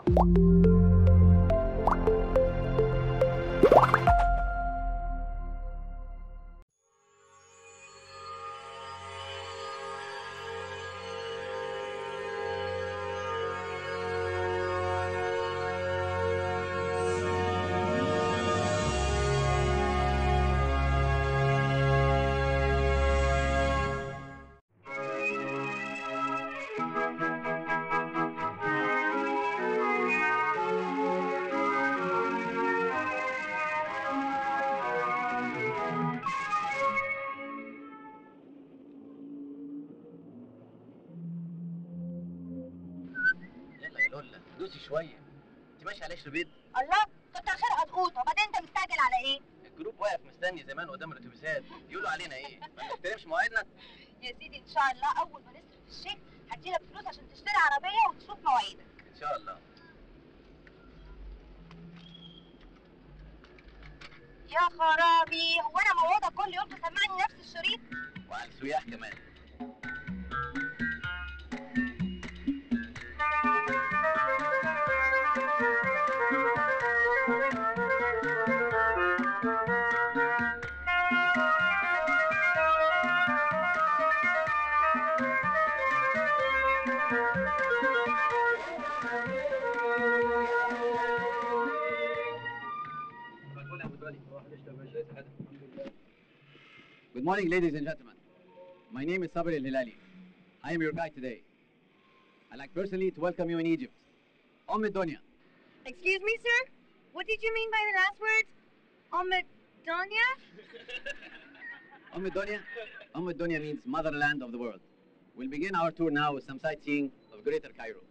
يلا يا لولا دوسي شويه انت ماشيه على قشر بيض الله كنت خرقه تقوطه وبعدين انت مستعجل على ايه الجروب واقف مستني زمان قدام الاتوبيسات يقولوا علينا ايه ما نحترمش مواعيدنا يا سيدي ان شاء الله اول ما نصرف الشيك هديلك فلوس عشان تشتري عربيه وتشوف مواعيدك ان شاء الله يا خرابي هو انا موعوده كل يوم تسمعني نفس الشريط وعلى السياح كمان Good morning, ladies and gentlemen. My name is Sabri Al Hilali. I am your guide today. I'd like personally to welcome you in Egypt. Om Donia. Excuse me, sir? What did you mean by the last words? Omadonia? Om Donia? Om Donia means motherland of the world. We'll begin our tour now with some sightseeing of Greater Cairo.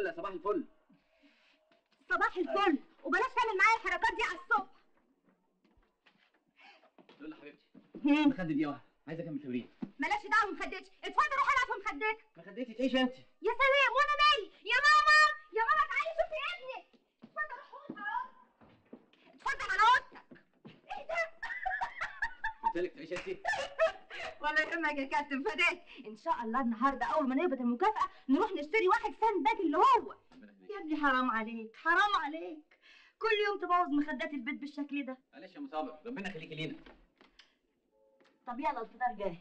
ولا صباح الفل صباح الفل وبلاش تعمل معايا الحركات دي على الصبح لولا حبيبتي هم، مخدة دي واحدة عايز اكمل تمرين مالكش دعوه بمخدتش اتفضل روح العب في مخدتك مخدتي تعيش انت يا سلام وانا مالي يا ماما يا ماما تعالي شوفي ابنك اتفضل روح اوضتك على اوضتك اتفضل على اوضتك ايه ده قلت لك تعيش انت ولا يهمك يا كابتن فداك ان شاء الله النهارده اول ما نقبض المكافاه نروح نشتري واحد ساند باج اللي هو ربنا يخليك يا ابني حرام عليك حرام عليك كل يوم تبوظ مخدات البيت بالشكل ده معلش يا مصابر ربنا يخليكي لينا طب يلا الفطار جاهز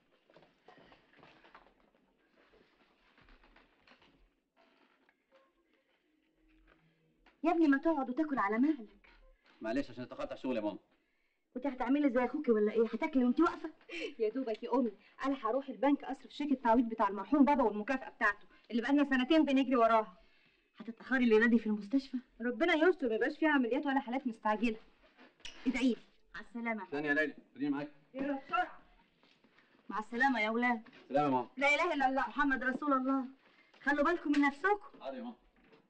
يا ابني ما تقعد وتاكل على مهلك معلش عشان اتاخرت على الشغل يا ماما كنت هتعملي زي اخوكي ولا ايه هتاكلي وانت واقفه يا دوبك يا امي انا هروح البنك اصرف شيك التعويض بتاع المرحوم بابا والمكافاه بتاعته اللي بقالنا سنتين بنجري وراها هتتاخري الليله دي في المستشفى ربنا يستر ما يبقاش فيها عمليات ولا حالات مستعجله ادعي لي على السلامه ثانية يا ليلى خديني معاك يلا بسرعه مع السلامه يا اولاد سلام يا ماما لا اله الا الله محمد رسول الله خلوا بالكم من نفسكم حاضر يا ماما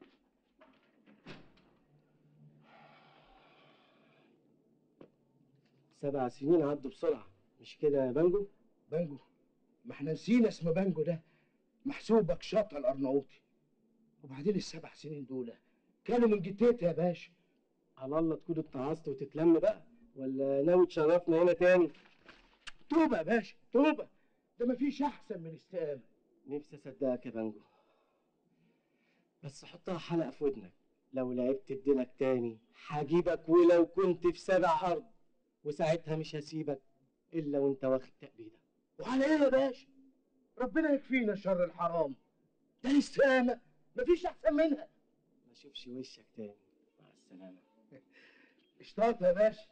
سبع سنين عدوا بسرعة مش كده يا بانجو؟ بانجو ما احنا نسينا اسم بانجو ده محسوبك شاطر الارناؤوطي وبعدين السبع سنين دول كانوا من جدتي يا باشا على الله تكون اتعظت وتتلم بقى ولا ناوي تشرفنا هنا تاني توبه يا باشا توبه ده مفيش احسن من الاستقامه نفسي اصدقك يا بانجو بس حطها حلقة في ودنك لو لعبت بدينك تاني هجيبك ولو كنت في سبع أرض وساعتها مش هسيبك إلا وأنت واخد تأبيدك وعلى ايه يا باشا ربنا يكفينا شر الحرام ده الاستقامه مفيش احسن منها ما اشوفش وشك تاني مع السلامة اشتاط يا باشا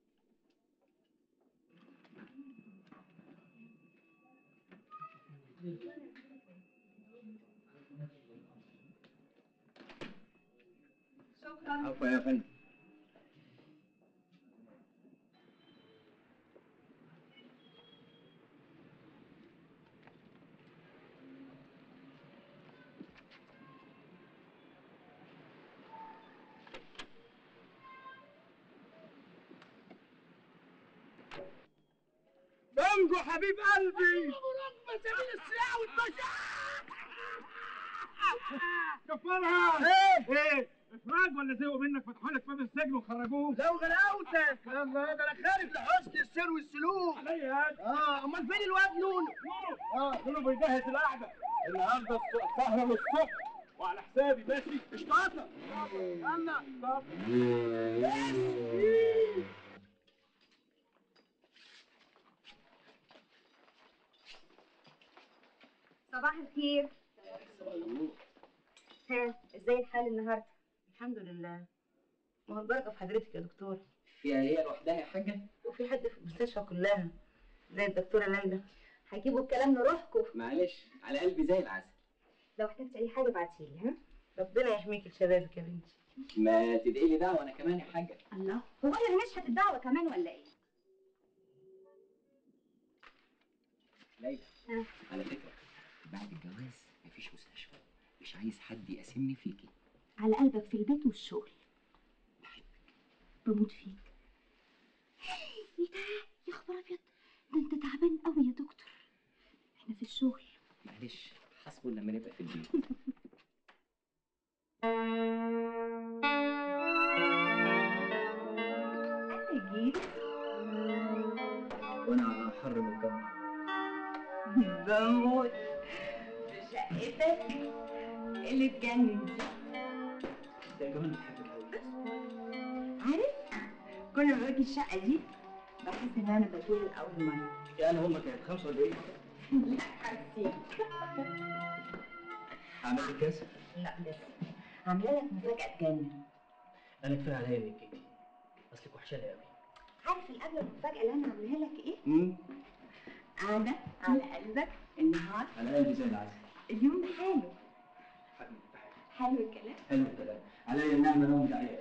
شكرا عفوا يا فندم بانجو حبيب قلبي رغم سبيل السلاح والبشر كفرها ايه ايه افراج ولا زهقوا منك فتحوا لك باب السجن وخرجوه لو غلاوتك الله ده انا خارج لحسن السير والسلوك عليا هاد اه امال فين الواد نونو اه كله بيجهز القعده النهارده الص- سهره للصبح وعلى حسابي ماشي اشتاطه انا طب صباح الخير ها ازاي الحال النهارده الحمد لله ما هو البركه في حضرتك يا دكتور فيها هي لوحدها يا حاجة وفي حد في المستشفى كلها زي الدكتوره ليلى هيجيبوا الكلام لروحكم معلش على قلبي زي العسل لو احتجت اي حاجه ابعتيلي ها ربنا يحميك لشبابك يا بنتي ما تدعي لي دعوة أنا كمان يا حاجة الله هو انا مش هتدعوى كمان ولا ايه ليلى ها. على فكرة بعد الجواز مفيش مستشفى مش عايز حد يقاسمني فيكي على قلبك في البيت والشغل بموت فيك ايه ده يا خبر ابيض ده انت تعبان قوي يا دكتور احنا في الشغل معلش حسبه لما نبقى في البيت انا جيت وأنا على حر من الجو بموت في شقتك اللي تجنن دي ده كمان بحبك أوي عارف كل ما باجي الشقه دي بحس ان انا بتولد اول مره يعني هما كانت 45 لا حسيت عملت كاس لا لسه عامله لك مفاجاه تجنن أنا كفاية عليا إنك جيتي أصلك وحشاني أوي عارف القبله المفاجاه اللي انا عاملاها لك ايه امم قاعده على قلبك النهار على قلبي زي العسل اليوم ده حلو حبيبي تحية. حلو الكلام حلو الكلام عليا النعمة نوم دعية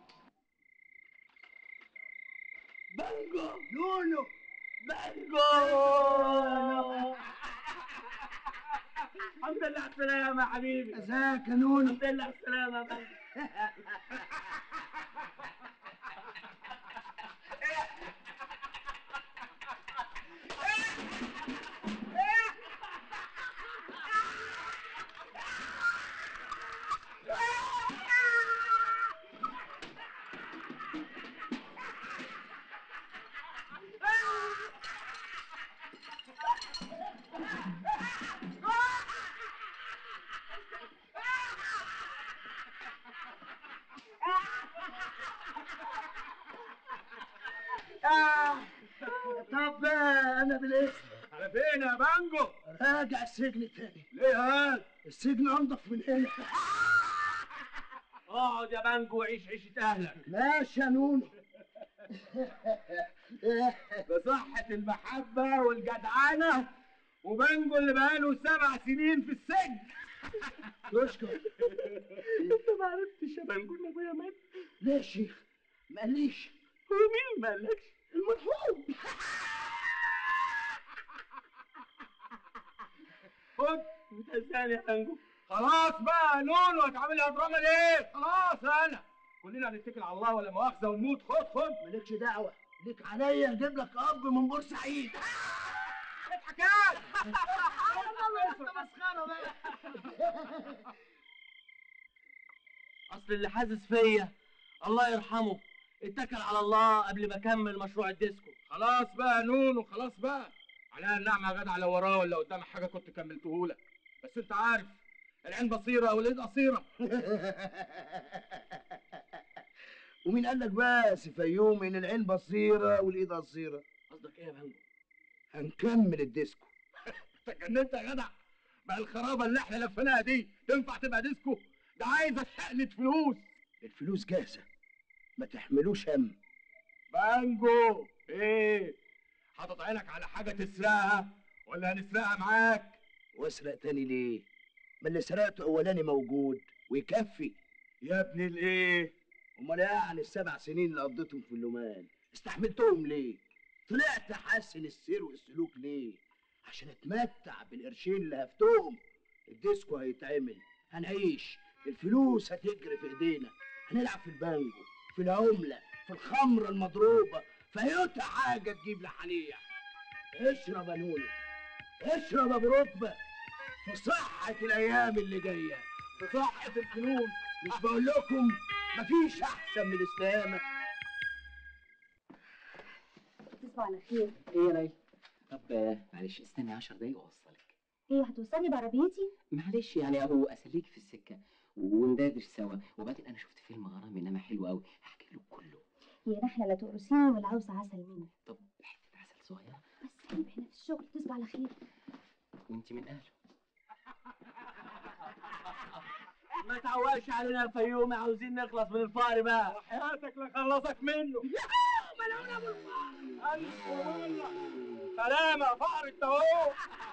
بانجو نونو بانجو الحمد لله على السلامة يا حبيبي ازيك يا نونو الحمد لله على السلامة يا بنجو طب آه، انا بالاسم على فين يا بانجو؟ راجع السجن تاني ليه هاد؟ السجن انضف من هنا اقعد يا بانجو وعيش عيشة أهلك ماشي يا نونو بصحة المحبة والجدعنة وبانجو اللي بقاله سبع سنين في السجن تشكر انت ما عرفتش يا بانجو ان ابويا مات ليه يا شيخ ما قاليش هو مين اللي ما قالكش؟ المرحوم خد بتهزاني يا بانجو خلاص بقى نونو هتعملها دراما ليه؟ خلاص انا كلنا هنتكل على الله ولا مؤاخذة ونموت خد خد مالكش دعوه ليك عليا اجيب لك اب من بورسعيد اضحك يا مسخره بقى اصل اللي حاسس فيا الله يرحمه اتكل على الله قبل ما اكمل مشروع الديسكو خلاص بقى يا نونو خلاص بقى على النعمة يا جدع لو وراه ولا قدام حاجة كنت كملتهولك بس انت عارف العين بصيرة واليد قصيرة ومين قال لك بس فيوم ان العين بصيره والايد قصيره قصدك ايه يا بانجو هنكمل الديسكو انت اتجننت يا جدع بقى الخرابة اللي احنا لفيناها دي تنفع تبقى ديسكو ده عايزة شقلة فلوس الفلوس جاهزه ما تحملوش هم بانجو ايه حاطط عينك على حاجة تسرقها ولا هنسرقها معاك واسرق تاني ليه ما اللي سرقته اولاني موجود ويكفي يا ابن الايه امال يعني السبع سنين اللي قضيتهم في اللومان استحملتهم ليه طلعت احسن السير والسلوك ليه عشان اتمتع بالقرشين اللي هفتهم الديسكو هيتعمل هنعيش الفلوس هتجري في ايدينا هنلعب في البانجو في العملة في الخمرة المضروبة في أيوتا حاجة تجيب لحليح اشرب يا نونو اشرب يا بركبة في صحة الأيام اللي جاية في صحة الفلوس مش بقول لكم مفيش أحسن من الاستهامة تصبح على خير ايه يا ليلى طب آه، معلش استني 10 دقايق واوصلك ايه هتوصلني بعربيتي معلش يعني اهو اسليك في السكه وندردش سوا وبعدين انا شفت فيلم غرامي انما حلو قوي هحكي له كله هي رحله لا تقرصيني ولا عاوزه عسل مني طب حته عسل صغيره بس عيب احنا في الشغل تصبح على خير وانت من اهله ما تعوقش علينا يا فيوم عاوزين نخلص من الفقر بقى حياتك لا خلصك منه ألف والله سلامة فقر التوه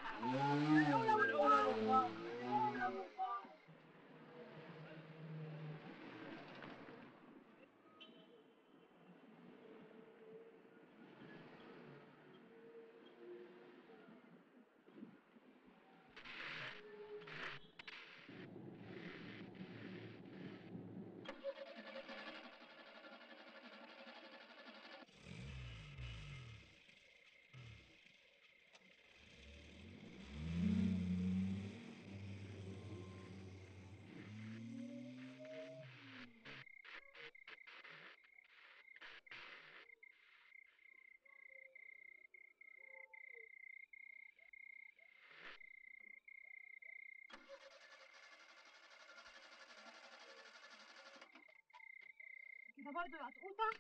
كده برضه يا قطقوطه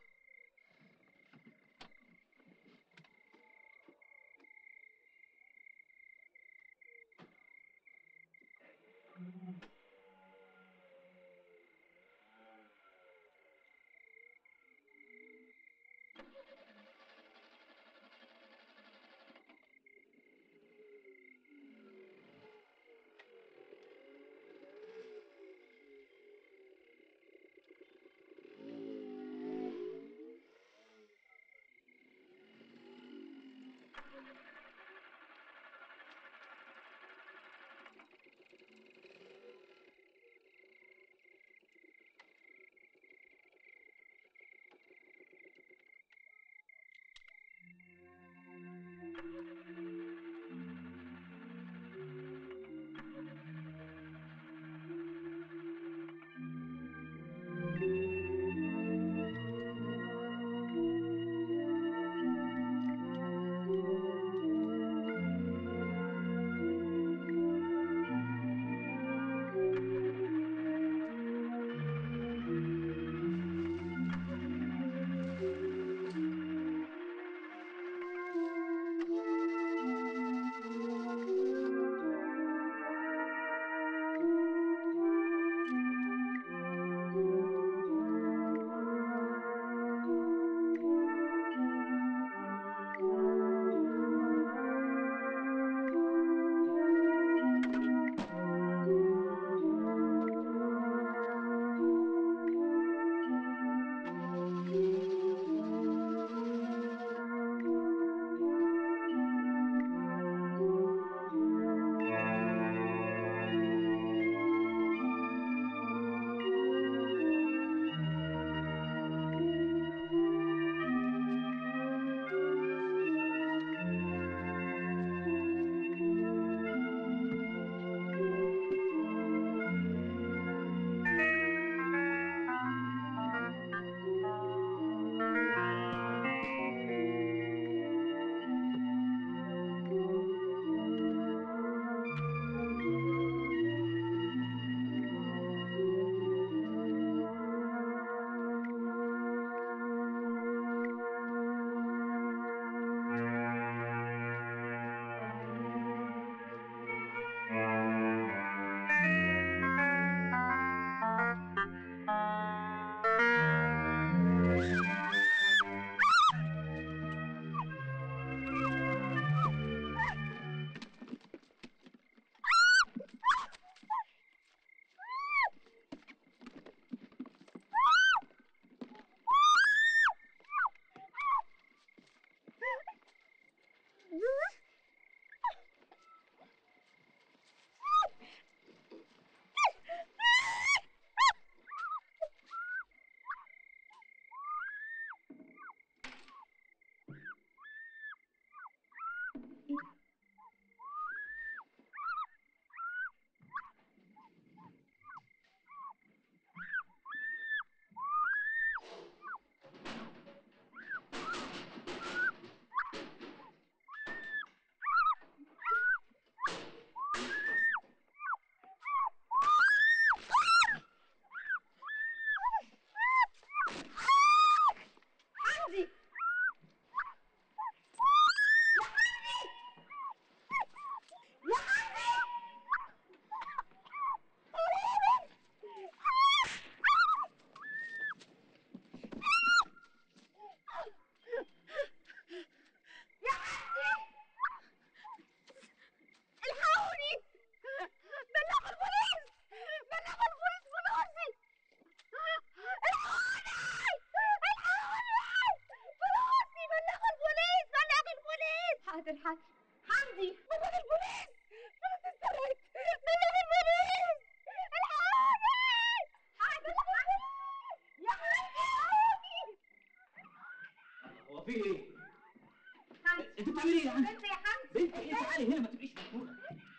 ايه يا عم انت يا حمدي بنتي ايه تعالي هنا ما تبقيش مجنونه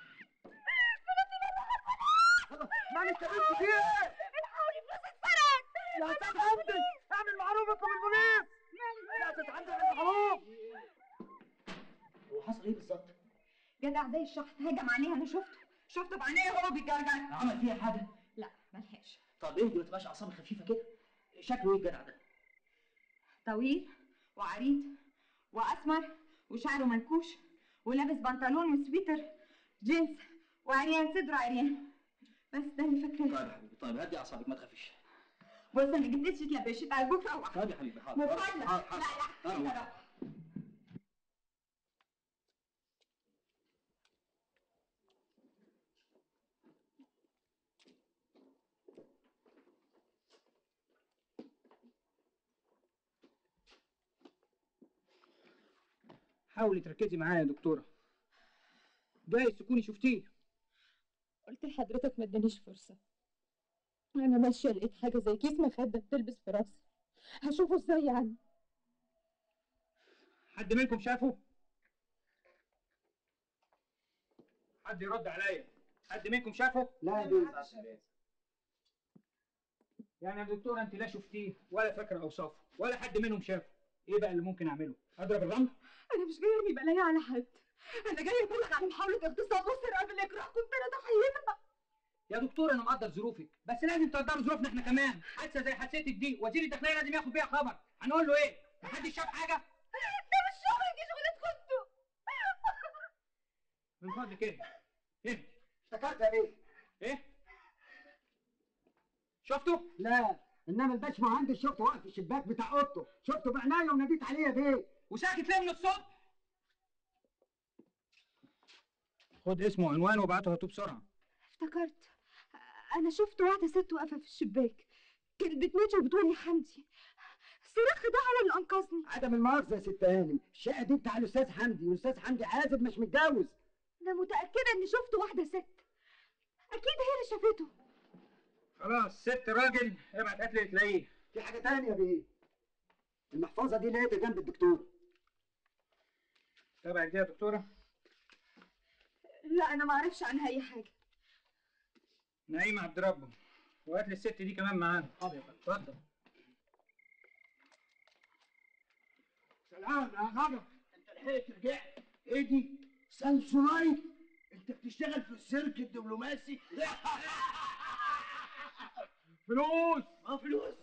مالك يا بنت في ايه؟ الحقوني فلوس اتسرقت يا استاذ حمدي اعمل معروف اطلب البوليس يا استاذ حمدي اعمل معروف هو حصل ايه بالظبط؟ جدع زي الشحط هجم عليها انا شفته شفته بعينيه وهو بيتجرجر عمل فيها حاجه؟ لا ملحقش طب ايه ما تبقاش اعصابك خفيفه كده؟ شكله ايه الجدع ده؟ طويل وعريض واسمر وشعره منكوش ولابس بنطلون وسويتر جينز وعريان صدره عريان بس ده اللي طيب فاكراه يا حبيبي طيب هدي اعصابك ما تخافيش بص انا جبتش اتلبشت ارجوك روح طيب يا حبيبي حاضر من حاضر، فضلك حاضر، لا حاضر. لا حاضر. روح. حاولي تركزي معايا يا دكتوره جايز تكوني شفتيه قلت لحضرتك ما ادانيش فرصة أنا ماشية لقيت حاجة زي كيس مخدة بتلبس في راسي هشوفه ازاي يعني حد منكم شافه؟ حد يرد عليا حد منكم شافه؟ لا يا بيه يعني يا دكتور انت لا شفتيه ولا فاكره اوصافه ولا حد منهم شافه ايه بقى اللي ممكن اعمله اضرب الرمل أنا مش جاية أرمي بلايا على حد أنا جاية أبلغ عن محاولة اغتصاب وسرقة بالإكراه كنت أنا ضحيتها يا دكتور انا مقدر ظروفك بس لازم تقدروا ظروفنا احنا كمان حادثه زي حادثتك دي وزير الداخليه لازم ياخد بيها خبر هنقول له ايه محدش شاف حاجه ده مش شغل دي شغلة خدته من فضلك ايه ايه افتكرت يا بيه ايه شفته لا انما الباش مهندس شفته واقف في الشباك بتاع اوضته شفته بعناية وناديت عليه يا بيه وساكت ليه من الصبح خد اسمه وعنوانه وابعته هاتوه بسرعه افتكرت أنا شفت واحدة ست واقفة في الشباك كانت بتنادي وبتقول يا حمدي الصراخ ده هو اللي أنقذني عدم المؤاخذة يا ست هانم الشقة دي بتاع الأستاذ حمدي والأستاذ حمدي عازب مش متجوز أنا متأكدة إني شفت واحدة ست أكيد هي اللي شافته خلاص ست راجل ابعت هات لي تلاقيه في حاجة تانية يا بيه المحفظة دي لقيتها جنب الدكتور تابعك دي يا دكتوره لا أنا ما أعرفش عنها أي حاجة نعيمه عبد ربه وهات لي الست دي كمان معانا حاضر يا فندم اتفضل سلام يا غضب انت لحقت رجعت ايه دي سانسونايت انت بتشتغل في السيرك الدبلوماسي فلوس ما فلوس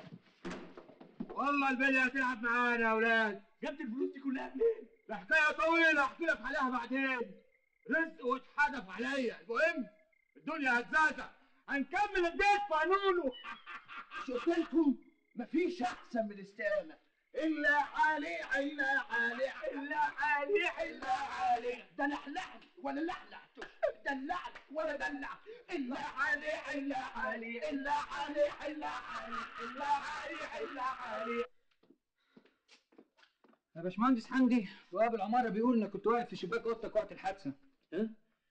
والله البلية هتلعب معانا يا اولاد جبت الفلوس دي كلها منين ده حكايه طويله احكي لك عليها بعدين رزق واتحدف عليا المهم الدنيا هتزازع هنكمل البيت في قانونه شفت لكم مفيش احسن من استقامه الا علي الا علي الا علي الا علي ده لحلح ولا لحلح دلع ولا دلع الا علي الا علي الا علي الا علي الا علي الا علي يا باشمهندس حمدي واب العماره بيقول انك كنت واقف في شباك اوضتك وقت الحادثه ها؟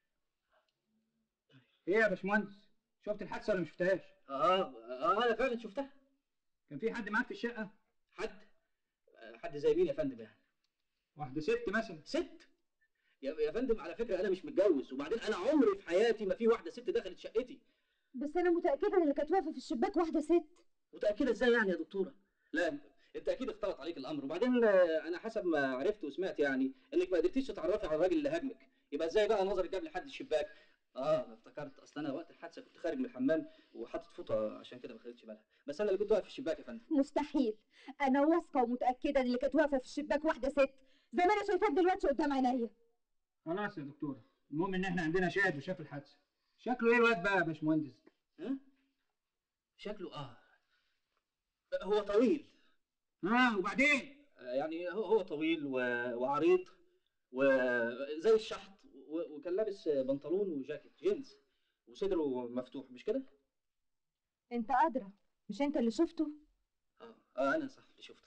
ايه يا باشمهندس شفت الحادثه ولا ما شفتهاش اه اه انا فعلا شفتها كان في حد معاك في الشقه حد آه، حد زي مين يا فندم يعني واحده ست مثلا ست يا يا فندم على فكره انا مش متجوز وبعدين انا عمري في حياتي ما في واحده ست دخلت شقتي بس أنا متأكدة إن اللي كانت واقفة في الشباك واحدة ست متاكده ازاي يعني يا دكتوره لا انت اكيد اختلط عليك الامر وبعدين آه، انا حسب ما عرفت وسمعت يعني انك ما قدرتيش تتعرفي على الراجل اللي هاجمك يبقى ازاي بقى نظرك جاب لحد الشباك اه انا افتكرت اصل انا وقت الحادثه كنت خارج من الحمام وحاطط فوطه عشان كده ما خدتش بالها بس انا اللي كنت واقف في الشباك يا فندم مستحيل أنا واثقة ومتأكدة إن اللي كانت واقفة في الشباك واحدة ست زي ما أنا شايفاك دلوقتي قدام عينيا خلاص يا دكتوره المهم ان احنا عندنا شاهد وشاف الحادثه شكله ايه الواد بقى يا باشمهندس ها شكله اه هو طويل اه وبعدين آه، يعني هو هو طويل و... وعريض وزي الشحط و... وكان لابس بنطلون وجاكيت جينز وصدره مفتوح مش كده؟ أنت أدرى مش أنت اللي شفته اه اه انا صح اللي شفته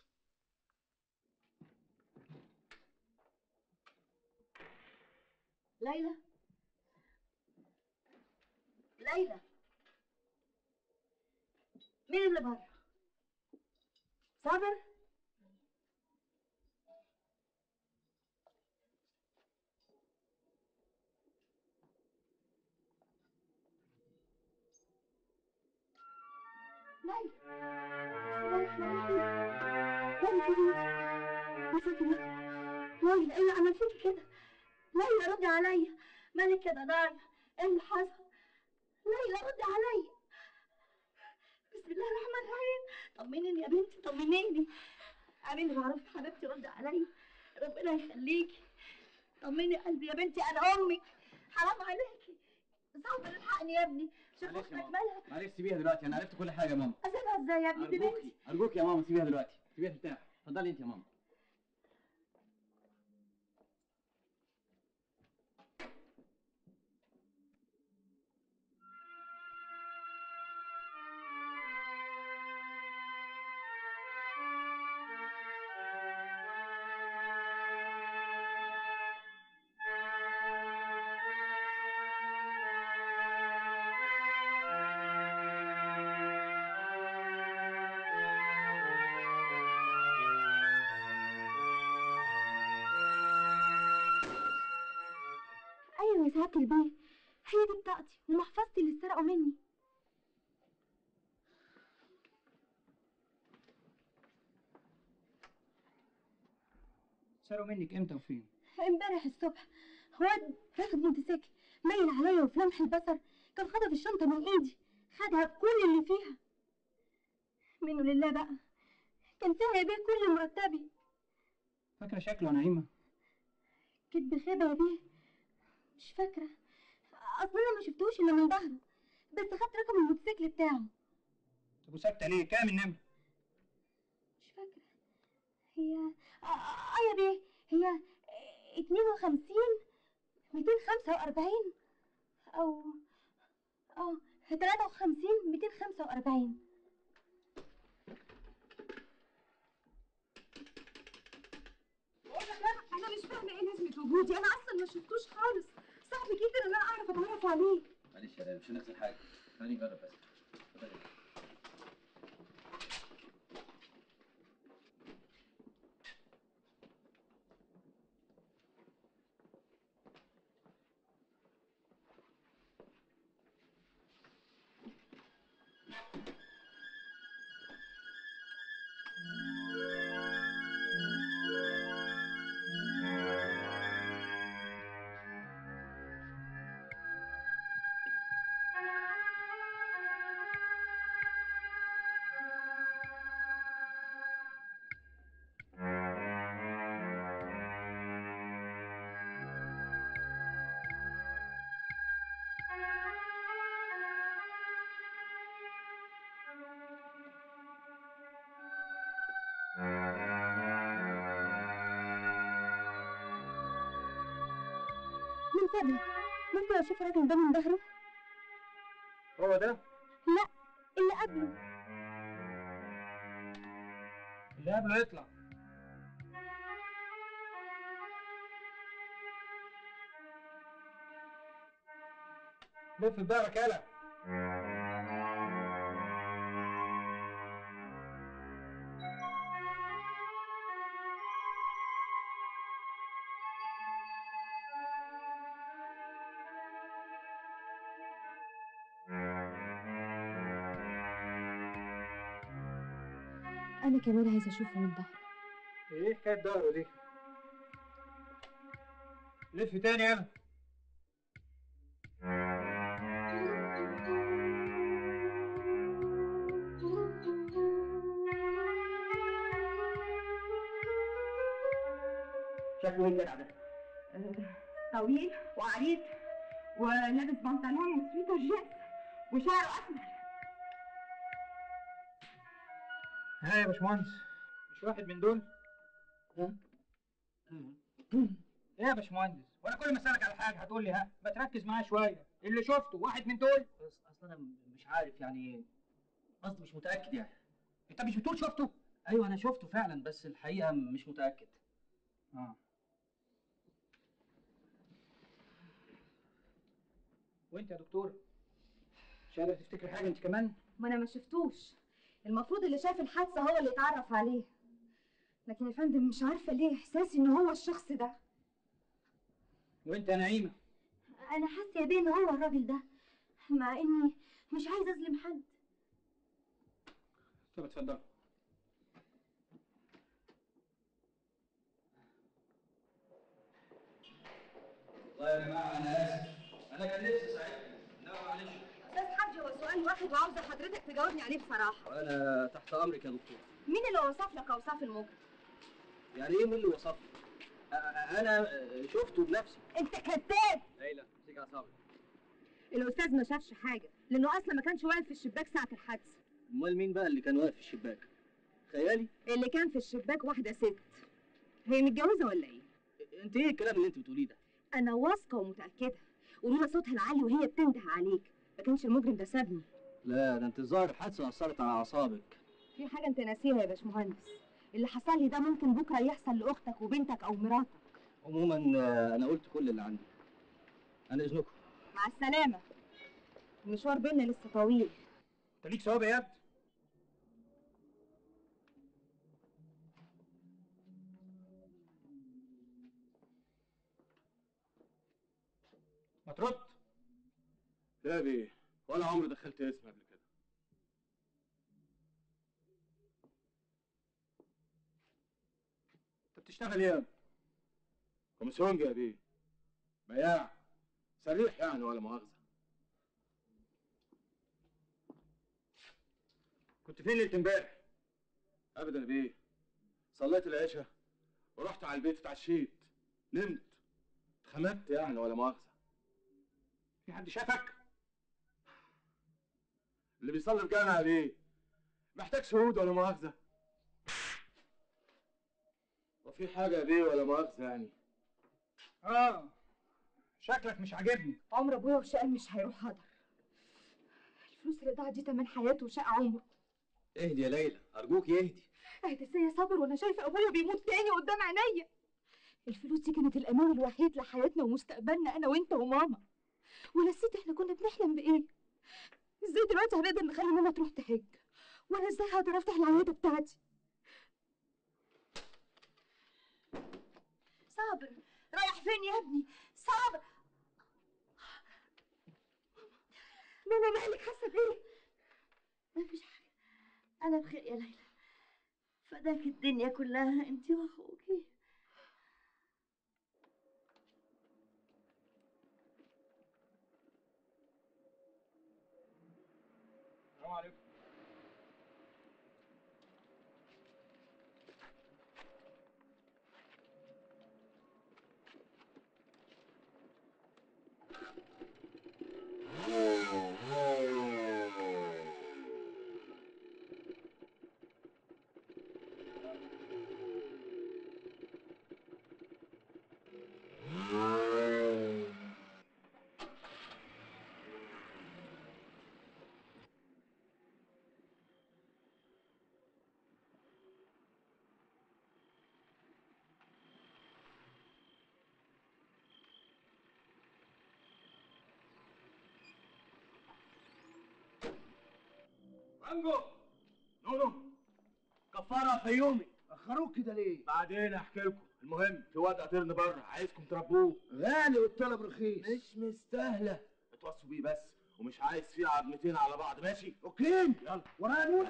ليلى ليلى مين اللي بره صابر ليلى بسم الله الرحمن الرحيم ليلى في ايه؟ يا ساتر يا رب. ليلى ايه اللي عمل فيكي كده؟ ليلى ردي عليا مالك كده ضايع ايه اللي حصل؟ ليلى ردي عليا بسم الله الرحمن الرحيم طمنيني يا بنتي طمنيني اعملي معروف يا حبيبتي ردي عليا ربنا يخليكي طمني قلبي يا بنتي انا امك حرام عليكي صعب الحقني يا ابني شوف معلش يا اختك ماما. مالها معلش سيبيها دلوقتي انا عرفت كل حاجه يا ماما اسيبها ازاي يا ابني دي ارجوكي بنتي ارجوكي يا ماما سيبيها دلوقتي سيبيها ترتاح اتفضلي انت يا ماما ايوه يا سعاده البيه هي دي بطاقتي ومحفظتي اللي اتسرقوا مني سرقوا منك امتى وفين؟ امبارح الصبح واد راكب موتوسيكل مايل عليا وفي لمح البصر كان خطف الشنطه من ايدي خدها بكل اللي فيها منه لله بقى كان فيها يا بيه كل مرتبي فاكره شكله يا نعيمه؟ كدب خيبه يا بيه مش فاكره اصلا انا ما شفتوش الا من ظهره بس خدت رقم الموتوسيكل بتاعه طب وساكته ليه؟ كام النمره؟ مش فاكرة هي اه آه يا بيه هي اتنين وخمسين ميتين خمسة وأربعين أو اه تلاتة وخمسين ميتين خمسة وأربعين أنا مش فاهمة إيه لازمة وجودي أنا أصلا ما شفتوش خالص صعب جدا إن أنا أعرف أتعرف عليه معلش يا ريم مش هنخسر حاجه خليني نجرب بس اتفضلي من فضلك ممكن أشوف الراجل ده من ظهره؟ هو ده؟ لا اللي قبله اللي قبله يطلع لف بدارك يالا أنا كمان عايزة أشوفه من ظهره ايه حكايه ظهره دي؟ لف تاني يالا شكله ايه الجدع ده؟ طويل وعريض ولابس بنطلون وسويتر جينز وشعره أسمر ها يا باشمهندس مش واحد من دول؟ ها؟ ايه يا باشمهندس؟ وانا كل ما اسالك على حاجه هتقول لي ها؟ ما تركز معايا شويه اللي شفته واحد من دول؟ بس اصل انا مش عارف يعني قصدي مش متاكد يعني انت مش بتقول شفته؟ ايوه انا شفته فعلا بس الحقيقه مش متاكد اه وانت يا دكتور مش قادر تفتكر حاجه انت كمان؟ ما أنا ما شفتوش المفروض اللي شاف الحادثة هو اللي اتعرف عليه لكن يا فندم مش عارفة ليه إحساسي إن هو الشخص ده وانت يا نعيمه أنا حاسة يا بيه إن هو الراجل ده مع إني مش عايزة أظلم حد طب اتفضل والله يا جماعه انا اسف انا كان نفسي اساعدكم انما معلش استاذ حاج هو سؤال واحد وعاوزه حضرتك تجاوبني عليه بصراحه انا تحت امرك يا دكتور مين اللي وصف لك اوصاف المجرم يعني ايه مين اللي وصفني أ- أ- انا شفته بنفسي انت كذاب ليلى امسكي اعصابك الاستاذ ما شافش حاجه لانه اصلا ما كانش واقف في الشباك ساعه الحادثه امال مين بقى اللي كان واقف في الشباك خيالي اللي كان في الشباك واحده ست هي متجوزه ولا ايه انت ايه الكلام اللي انت بتقوليه ده انا واثقه ومتاكده ولولا صوتها العالي وهي بتنده عليك ما كانش المجرم ده سابني لا ده انت الظاهر الحادثه اثرت على اعصابك في حاجه انت ناسيها يا باشمهندس اللي حصل لي ده ممكن بكره يحصل لاختك وبنتك او مراتك عموما آه، انا قلت كل اللي عندي انا اذنكم مع السلامه المشوار بينا لسه طويل انت ليك ثواب يا ابني ما ترد لا بيه ولا عمري دخلت اسم قبل كده انت بتشتغل ايه يا ابني؟ كوميسيونج يا بيه بياع سريح يعني ولا مؤاخذة كنت فين ليله امبارح؟ ابدا يا بيه صليت العشاء ورحت على البيت اتعشيت نمت اتخمدت يعني ولا مؤاخذة في حد شافك؟ اللي بيصلي في جامع يا بيه محتاج شهود ولا مؤاخذة وفي حاجة يا بيه ولا مؤاخذة يعني اه شكلك مش عاجبني عمر ابويا وشقان مش هيروح هدر الفلوس اللي ضاعت دي تمن حياته وشقى عمره اهدي يا ليلى ارجوك اهدي اهدى يا صابر وانا شايفه ابويا بيموت تاني قدام عينيا الفلوس دي كانت الامان الوحيد لحياتنا ومستقبلنا انا وانت وماما ونسيت احنا كنا بنحلم بايه ازاي دلوقتي هنقدر نخلي ماما تروح تحج وانا ازاي هقدر افتح العياده بتاعتي صابر رايح فين يا ابني صابر ماما مالك حاسه بايه مفيش حاجة أنا بخير يا ليلى فداك الدنيا كلها أنت وأخوكي السلام عليكم مانجو نونو كفاره فيومي اخروك كده ليه بعدين احكي لكم المهم في واد قاطرني بره عايزكم تربوه غالي والطلب رخيص مش مستاهله اتوصوا بيه بس ومش عايز فيه عظمتين على بعض ماشي اوكي يلا ورايا نور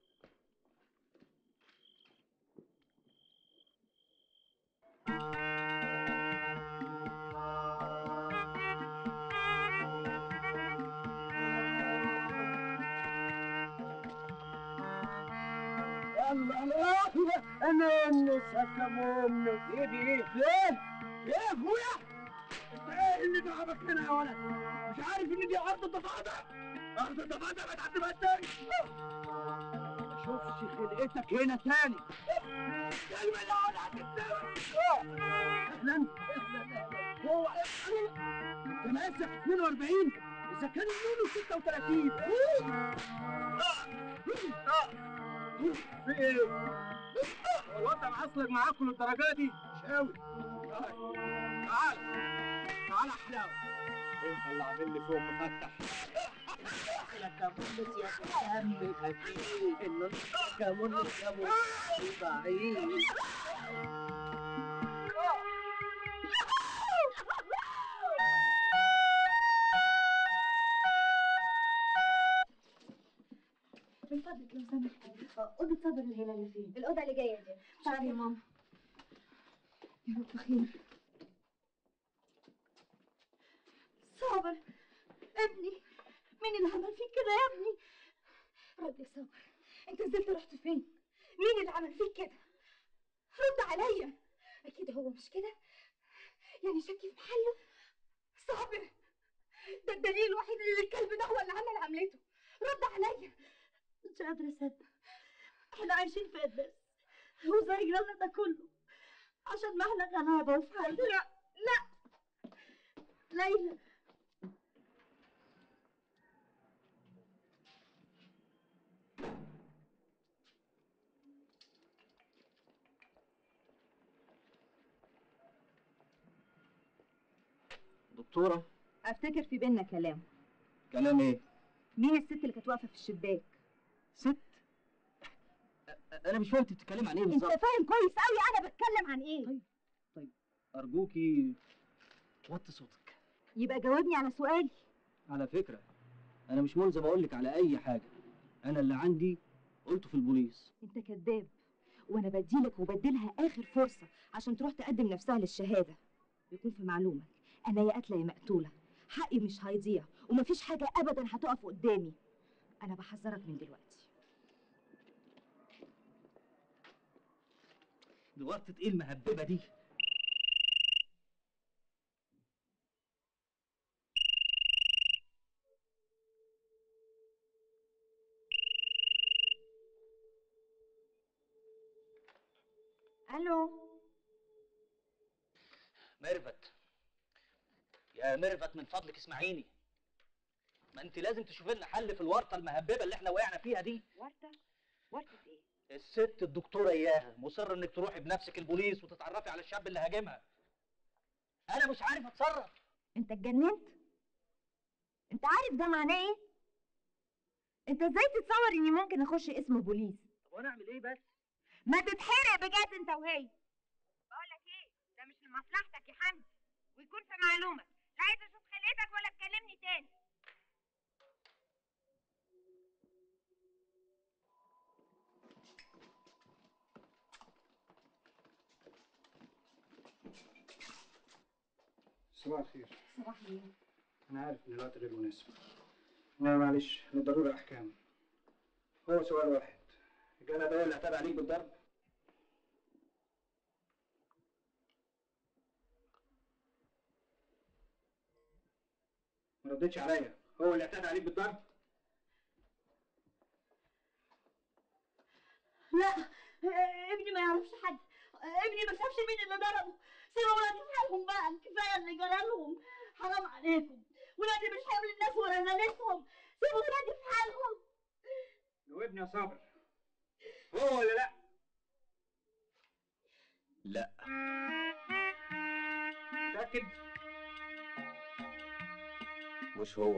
الله الله انا النسا كمونك ايه دي ايه ايه ايه يا اخويا انت ايه اللي تعبك هنا يا ولد مش عارف ان دي ارض الضفادع ارض الضفادع ما تعدي بقى تاني ما اشوفش خلقتك هنا تاني كلمة لا ولا هتتسمع اهلا اهلا اهلا هو ايه انت ماسك 42 اذا كان النونو 36 في ايه؟ هو انت معصلك معاكم للدرجه دي؟ مش قوي تعال تعال يا حلاوه انت اللي عامل لي فوق مفتح يا كمونس يا دم خفيف إنه كمونس يا مصيبة بعيد من فضلك فضلك لو سمحت اوضه صابر الهلالي فين الاوضه اللي جايه دي تعالي يا ماما يا رب خير صابر ابني مين اللي عمل فيك كده يا ابني رد يا صابر انت نزلت رحت فين مين اللي عمل فيك كده رد عليا اكيد هو مش كده يعني شكي في محله صابر ده الدليل الوحيد ان الكلب ده هو اللي عمل عملته رد عليا مش قادرة أصدق احنا عايشين في قداس وزي جرالنا ده كله عشان ما احنا غلابة وفي حالنا لا لا ليلى دكتورة افتكر في بينا كلام كلام ايه؟ مين الست اللي كانت واقفه في الشباك ست؟ أ- انا مش فاهم انت بتتكلم عن ايه انت بالظبط فاهم كويس قوي انا بتكلم عن ايه طيب ارجوكي وطي صوتك يبقى جاوبني على سؤالي على فكرة انا مش ملزم اقول لك على اي حاجة انا اللي عندي قلته في البوليس انت كذاب وانا بديلك وبديلها اخر فرصه عشان تروح تقدم نفسها للشهاده يكون في معلومك انا يا قاتله يا مقتوله حقي مش هيضيع ومفيش حاجه ابدا هتقف قدامي انا بحذرك من دلوقتي دي ورطة ايه المهببة دي؟ الو ميرفت يا ميرفت من فضلك اسمعيني ما انت لازم تشوفي لنا حل في الورطة المهببة اللي احنا وقعنا فيها دي ورده ورده ايه الست الدكتورة اياها مصر انك تروحي بنفسك البوليس وتتعرفي على الشاب اللي هاجمها انا مش عارف اتصرف انت اتجننت انت عارف ده معناه ايه انت ازاي تتصور اني ممكن اخش اسم بوليس طب وانا اعمل ايه بس ما تتحرق بجد انت وهي بقول لك ايه ده مش لمصلحتك يا حمدي ويكون في معلومك لا عايز اشوف خلقتك ولا تكلمني تاني صباح الخير صباح النور انا عارف ان الوقت غير مناسب لا معلش للضروره احكام هو سؤال واحد الجدع ده اللي اعتدى عليك بالضرب ما ردتش عليا هو اللي اعتدى عليك بالضرب لا ابني ما يعرفش حد ابني ما شافش مين اللي ضربه سيبوا ولادي في حالهم بقى كفايه اللي جرالهم حرام عليكم ولادي مش حمل الناس ولا نانسهم سيبوا ولادي في حالهم جاوبني يا صابر هو ولا لا لا متاكد مش هو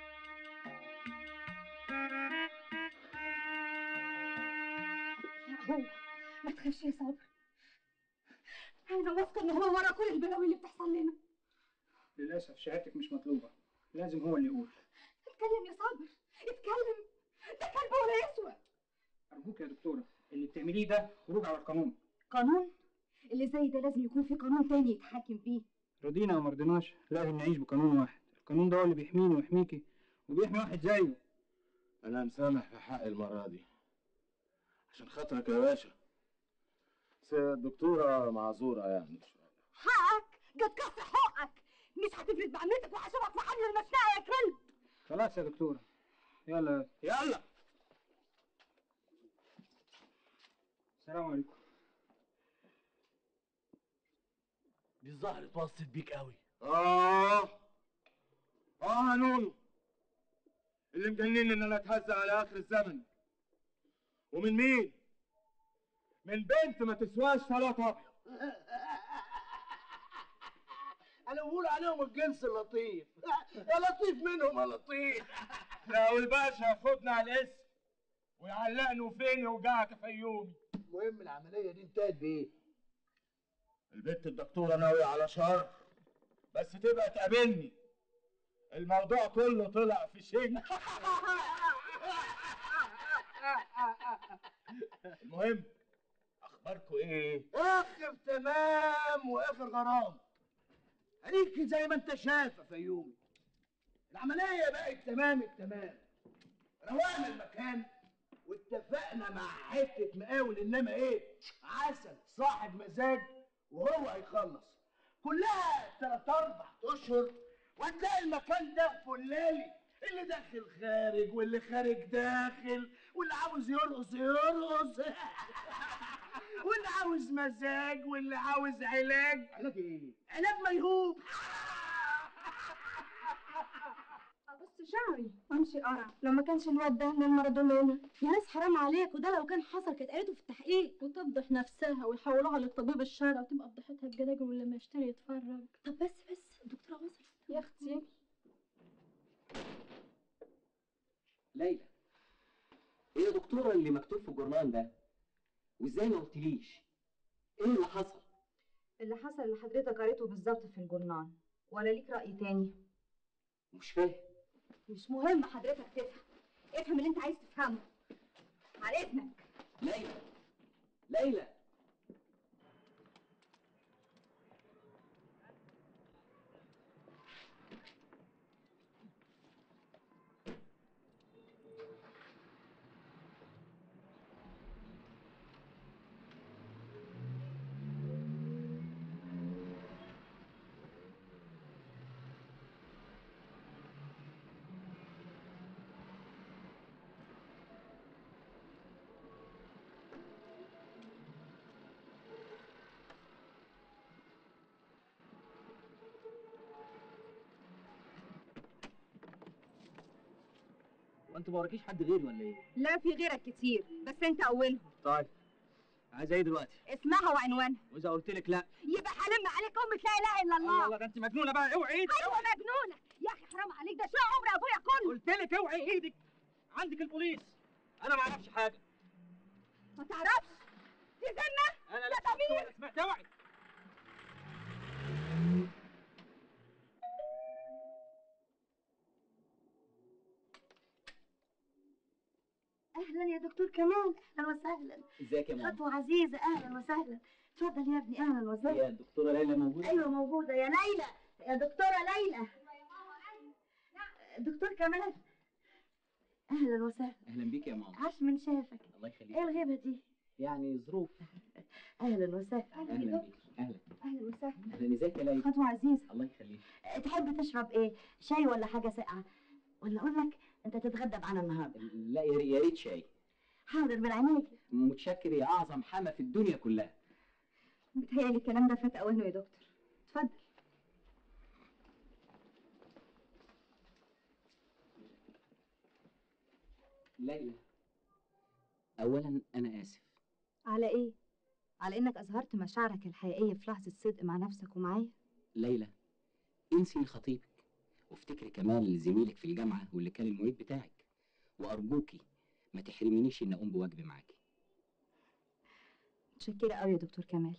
لا هو ما تخافش يا صابر انا واثقه ان هو ورا كل البلاوي اللي بتحصل لنا للاسف شهادتك مش مطلوبه لازم هو اللي يقول اتكلم يا صابر اتكلم ده كلب ولا يسوى ارجوك يا دكتوره اللي بتعمليه ده خروج على القانون قانون اللي زي ده لازم يكون في قانون تاني يتحكم فيه رضينا او مرضيناش لازم نعيش بقانون واحد القانون ده هو اللي بيحميني ويحميكي وبيحمي واحد زيه انا مسامح في حق المره دي عشان خاطرك يا باشا بس الدكتوره معذوره يعني شويه حقك جت كف حقك مش هتفلت بعملتك وهشوفك في حل المشنقه يا كلب خلاص يا دكتوره يلا يلا السلام عليكم دي الظهر اتوصت بيك قوي اه اه يا نونو اللي مجنني ان انا اتهزق على اخر الزمن ومن مين من بنت ما تسواش ثلاثة ابيض انا بقول عليهم الجنس اللطيف يا لطيف منهم يا لطيف لو الباشا ياخدنا على الاسم ويعلقني فين يوجعك فيومي المهم العمليه دي انتهت بايه؟ البنت الدكتورة ناوية على شر بس تبقى تقابلني الموضوع كله طلع في شنك المهم اخباركم ايه اخر تمام واخر غرام عليك زي ما انت شايف يا فيومي العمليه بقت تمام التمام روقنا المكان واتفقنا مع حته مقاول انما ايه عسل صاحب مزاج وهو هيخلص كلها تلات اربع اشهر وهتلاقي المكان ده فلالي اللي داخل خارج واللي خارج داخل واللي عاوز يرقص يرقص واللي عاوز مزاج واللي عاوز علاج علاج ايه؟ علاج ميهوب بص شعري وامشي قرع لو ما كانش الواد ده من المارادونا هنا يا ناس حرام عليك وده لو كان حصل كانت قالته في التحقيق وتفضح نفسها ويحولوها للطبيب الشرعي وتبقى فضحتها الجلاجل واللي يشتري يتفرج طب بس بس الدكتوره وصلت يا اختي ليلى ايه يا دكتوره اللي مكتوب في الجورنال ده وازاي ما قلتليش ايه اللي حصل اللي حصل اللي حضرتك قريته بالظبط في الجورنال ولا ليك رأي تاني مش فاهم مش مهم حضرتك تفهم افهم اللي انت عايز تفهمه على اذنك ليلى ليلى وانت ما وراكيش حد غيري ولا ايه؟ لا في غيرك كتير بس انت اولهم طيب عايزه ايه دلوقتي؟ اسمها وعنوانها واذا قلت لك لا يبقى هلم عليك امك لا اله الا الله الله ده انت مجنونه بقى اوعي ايدك ايوه مجنونه يا اخي حرام عليك ده شو عمر ابويا كله قلت لك اوعي ايدك عندك البوليس انا ما اعرفش حاجه ما تعرفش دي ذمه انا يا لا ضمير ولا سمعت اوعي اهلا يا دكتور كمال اهلا وسهلا ازيك يا ماما خطوه عزيزه اهلا وسهلا اتفضل يا ابني اهلا وسهلا يا الدكتوره ليلى موجوده ايوه موجوده يا ليلى يا دكتوره ليلى دكتور كمال اهلا وسهلا اهلا بيك يا ماما عاش من شافك الله يخليك ايه الغيبه دي يعني ظروف اهلا وسهلا اهلا بيك اهلا اهلا وسهلا اهلا ازيك يا ليلى خطوه عزيزه الله يخليك تحب تشرب ايه شاي ولا حاجه ساقعه ولا اقول لك انت تتغدى معانا النهارده لا يا ري- يا ريت شاي حاضر من عينيك متشكر يا اعظم حما في الدنيا كلها بتهيألي الكلام ده فات اوانه يا دكتور اتفضل ليلى اولا انا اسف على ايه على انك اظهرت مشاعرك الحقيقيه في لحظه صدق مع نفسك ومعايا ليلى انسي خطيبك وافتكري كمان زميلك في الجامعه واللي كان المعيد بتاعك وارجوكي ما تحرمينيش ان اقوم بواجبي معاكي متشكره قوي يا دكتور كمال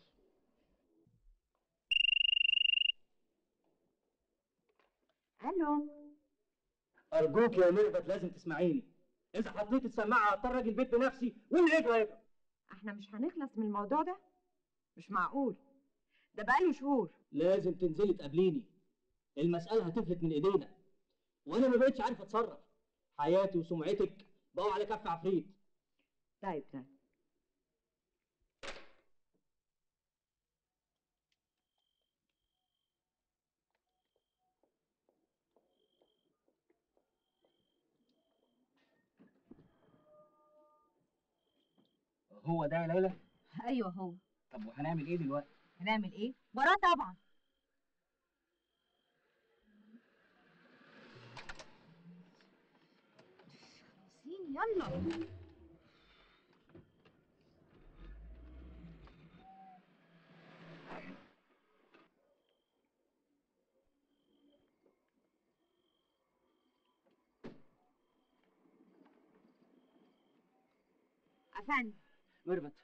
الو ارجوك يا ميرفت لازم تسمعيني اذا حطيت السماعه هضطر اجي البيت بنفسي واللي يجرى يجرى احنا مش هنخلص من الموضوع ده مش معقول ده بقاله شهور لازم تنزلي تقابليني المساله هتفلت من ايدينا وانا ما بقتش عارف اتصرف حياتي وسمعتك بقوا على كف عفريت طيب طيب هو ده يا ليلى ايوه هو طب وهنعمل ايه دلوقتي هنعمل ايه وراه طبعا خلاصين يلا افندم ميرفت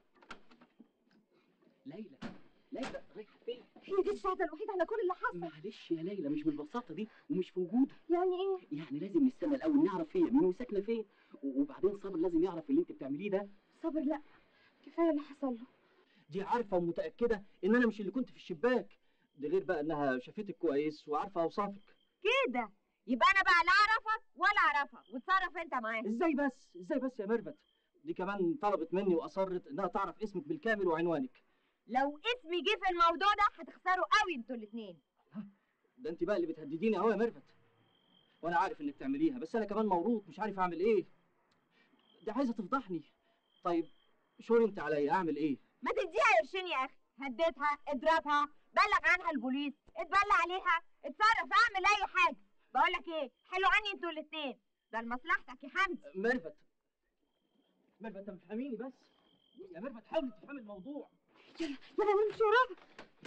ليلى ليلى رايحه فين هي دي الشهاده الوحيده على كل اللي حصل معلش يا ليلى مش بالبساطه دي ومش في وجودي يعني ايه يعني لازم نستنى الاول نعرف هي مين وساكنه فين و- وبعدين صابر لازم يعرف اللي انت بتعمليه ده صابر لا كفايه اللي حصل له دي عارفه ومتاكده ان انا مش اللي كنت في الشباك ده غير بقى انها شافتك كويس وعارفه اوصافك كده يبقى انا بقى لا اعرفك ولا اعرفك وتصرف انت معاها ازاي بس ازاي بس يا ميرفت دي كمان طلبت مني واصرت انها تعرف اسمك بالكامل وعنوانك لو اسمي جه في الموضوع ده هتخسروا قوي انتوا الاثنين ده انت بقى اللي بتهدديني اهو يا ميرفت وانا عارف انك تعمليها بس انا كمان موروث مش عارف اعمل ايه دي عايزه تفضحني طيب شوري انت عليا اعمل ايه ما تديها قرشين يا اخي هديتها اضربها بلغ عنها البوليس اتبلى عليها اتصرف اعمل اي حاجه بقول لك ايه حلو عني انتوا الاثنين ده لمصلحتك يا حمدي ميرفت ميرفت افهميني بس يا ميرفت حاولي تفهمي الموضوع يلا يلا نمشي وراها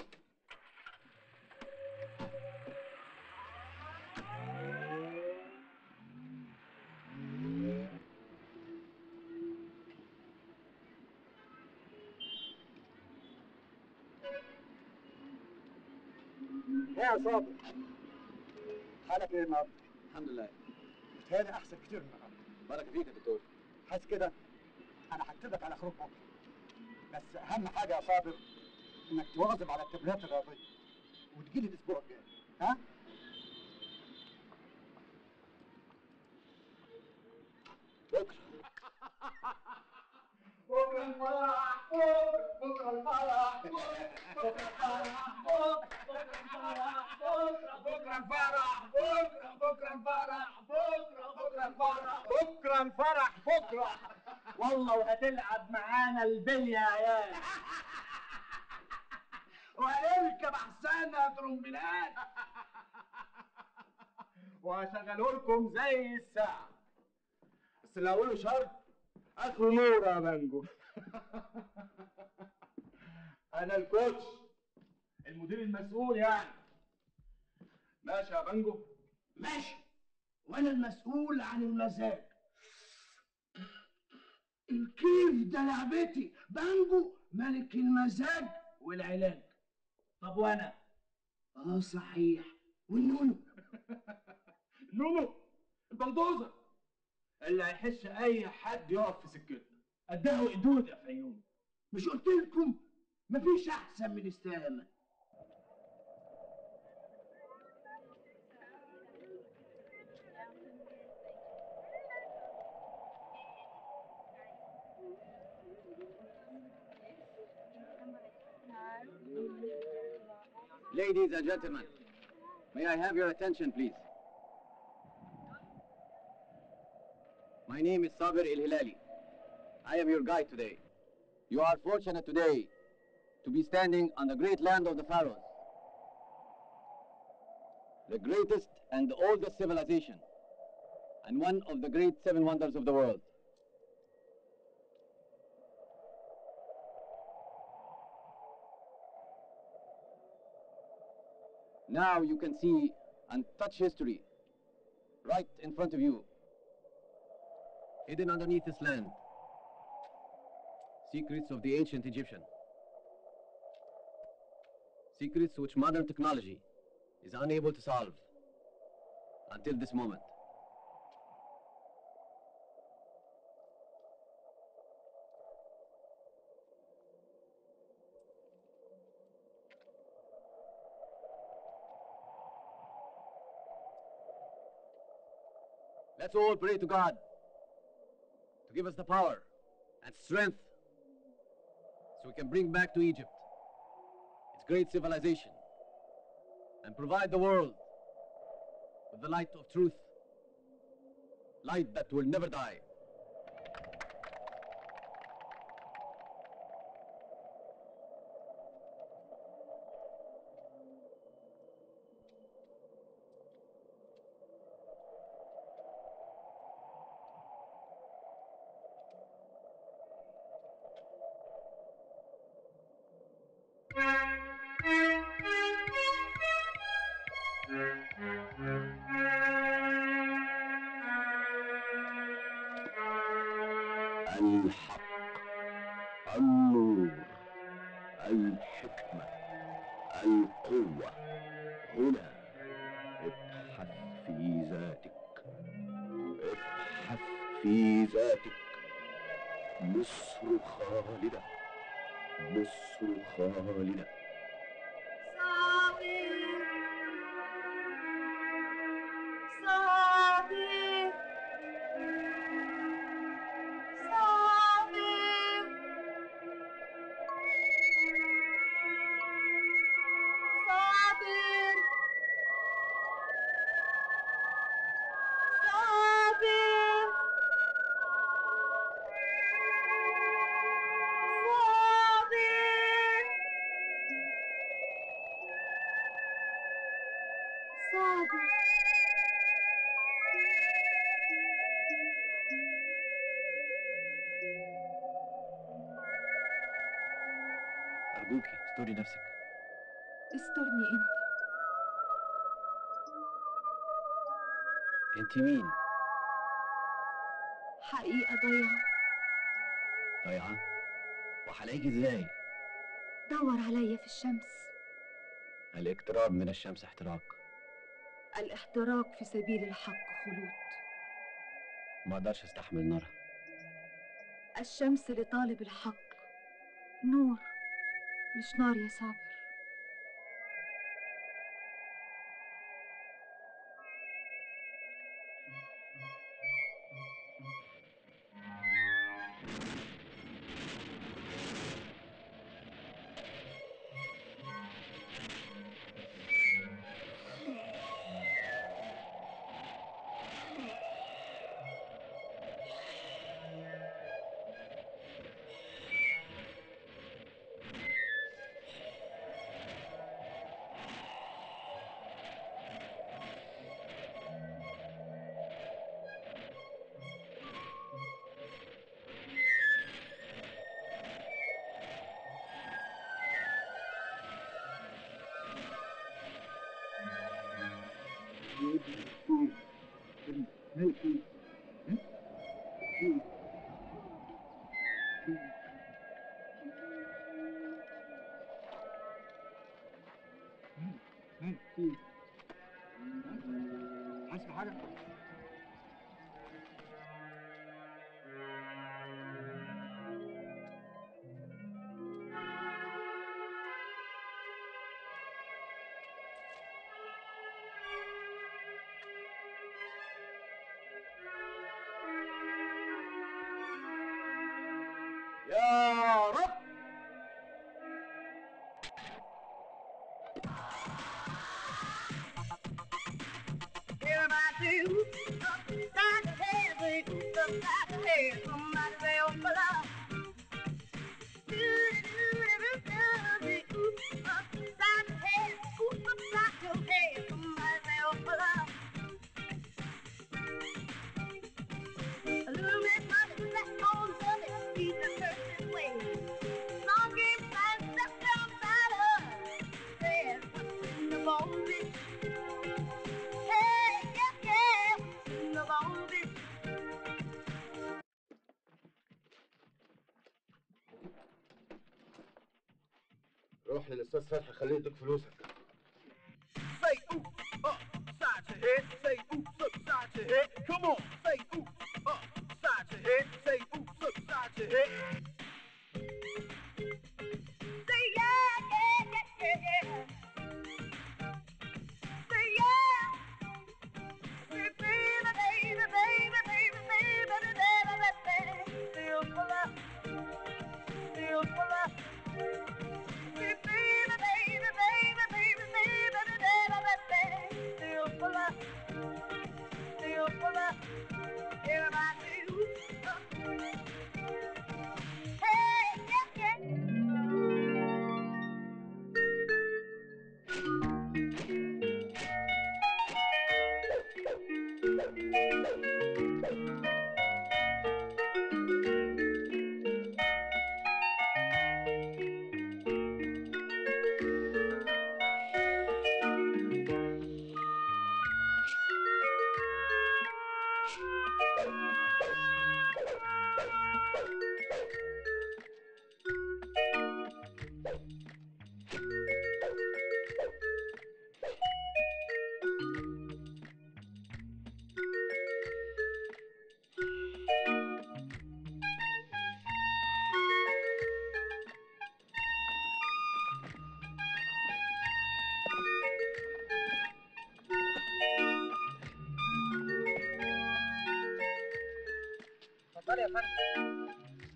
ايه يا صابر حالك ايه النهارده؟ الحمد لله متهيألي احسن كتير من النهارده بارك فيك يا دكتور حاسس كده انا هكتبك على خروج بكره بس اهم حاجه يا صابر انك تواظب على التمرينات الرياضيه وتجيلي الاسبوع الجاي ها؟ بكره بكره الفرح بكره الفرح بكره الفرح بكره الفرح بكره الفرح بكره بكره الفرح بكره بكره الفرح بكره الفرح بكره والله وهتلعب معانا البلي يا عيال وهنركب احسن ترومبيلات وهشغله لكم زي الساعة بس اللي هقوله شرط اخره نور يا بانجو انا الكوتش المدير المسؤول يعني ماشي يا بانجو ماشي وانا المسؤول عن المزاج الكيف ده لعبتي بانجو ملك المزاج والعلاج طب وانا اه صحيح والنونو نونو البلدوزر اللي هيحس اي حد يقف في سكته قدها قدود يا فيوم مش قلت لكم مفيش احسن من استهانه Ladies and gentlemen, may I have your attention, please? My name is Sabir El Hilali. I am your guide today. You are fortunate today to be standing on the great land of the pharaohs, the greatest and oldest civilization, and one of the great seven wonders of the world. Now you can see and touch history right in front of you. Hidden underneath this land. Secrets of the ancient Egyptian. Secrets which modern technology is unable to solve until this moment. Let's all pray to God to give us the power and strength so we can bring back to Egypt its great civilization and provide the world with the light of truth, light that will never die. الحق النور الحكمة القوة هنا ابحث في ذاتك ابحث في ذاتك مصر خالدة مصر خالدة صابر صابر صابر صابر صابر صابر صابر أرجوكي استوري نفسك استرني انت أنت مين؟ حقيقة ضيعة ضايعة؟ وهلاقيكي إزاي؟ دور عليا في الشمس الاقتراب من الشمس احتراق الاحتراق في سبيل الحق خلود ما أقدرش أستحمل نارها الشمس لطالب الحق نور مش نار يا صابر حاسس بحاجة؟ يا رب Here I do, upside the head, way upside the head, somebody say, oh, below. Upside the head, ooh, upside your head, somebody say, oh, below. A little bit much with that old loving, keep the person way. Long game fast, step down, batter. Says, what's in the bone, bitch? Hey, yeah, yeah, what's in the bone, bitch? روح للاستاذ فتحي خليه يديك فلوسك Say ooh, up, side your head. Say ooh, flip side your head. Come on. Say ooh, up, side your head. Say ooh, flip side your head. Say yeah, yeah, yeah, yeah, yeah. Say yeah. Say baby, baby, baby, baby, baby, baby, baby, baby. Feel full up. Feel full up. Say baby, baby, baby, baby, baby, baby, baby. Feel full up. Feel full up. Everybody do. Hey, yeah, yeah. اتفضل يا فندم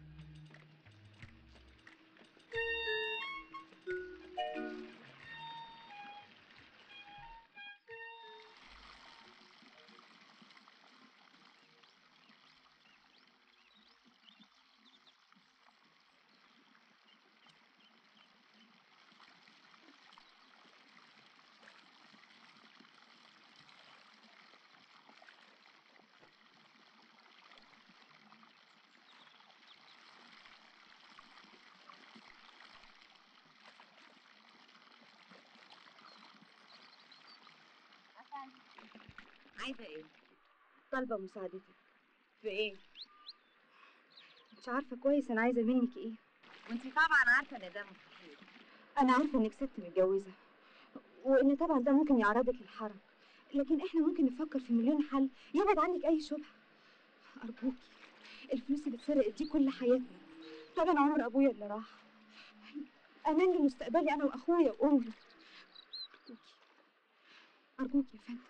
عايزه ايه طالبه مساعدتك في ايه مش عارفه كويس انا عايزه منك ايه وانت طبعا عارفه ان ده مستحيل انا عارفه انك ست متجوزه وان طبعا ده ممكن يعرضك للحرج لكن احنا ممكن نفكر في مليون حل يبعد عنك اي شبهه ارجوكي الفلوس اللي اتسرقت دي كل حياتنا طبعا عمر ابويا اللي راح امان لمستقبلي انا واخويا وامي ارجوكي ارجوكي يا فندم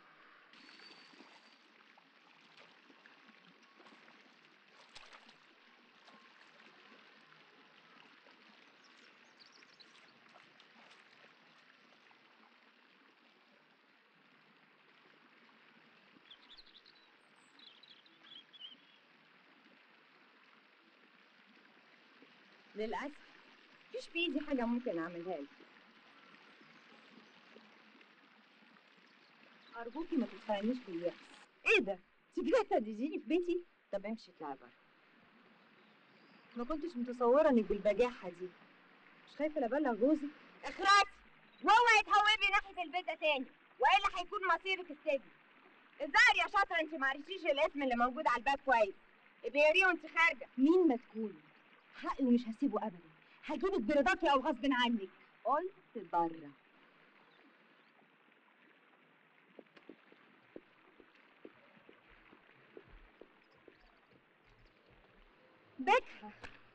للأسف مفيش بإيدي حاجة ممكن أعملها لك أرجوكي ما تدفعنيش باليأس إيه ده؟ أنت كده هتهدديني في بيتي؟ طب امشي اطلعي بره ما كنتش متصورة إنك بالبجاحة دي مش خايفة لا أبلغ جوزي؟ اخرسي واوعي تهوبي ناحيه البيت ده تاني والا هيكون مصيرك السجن الظاهر يا شاطره انت ما عرفتيش الاسم اللي موجود على الباب كويس ابقريه وانت خارجه مين ما تكوني حقي مش هسيبه أبدا هجيبك برضاكي أو غصب عنك قلت بره بكها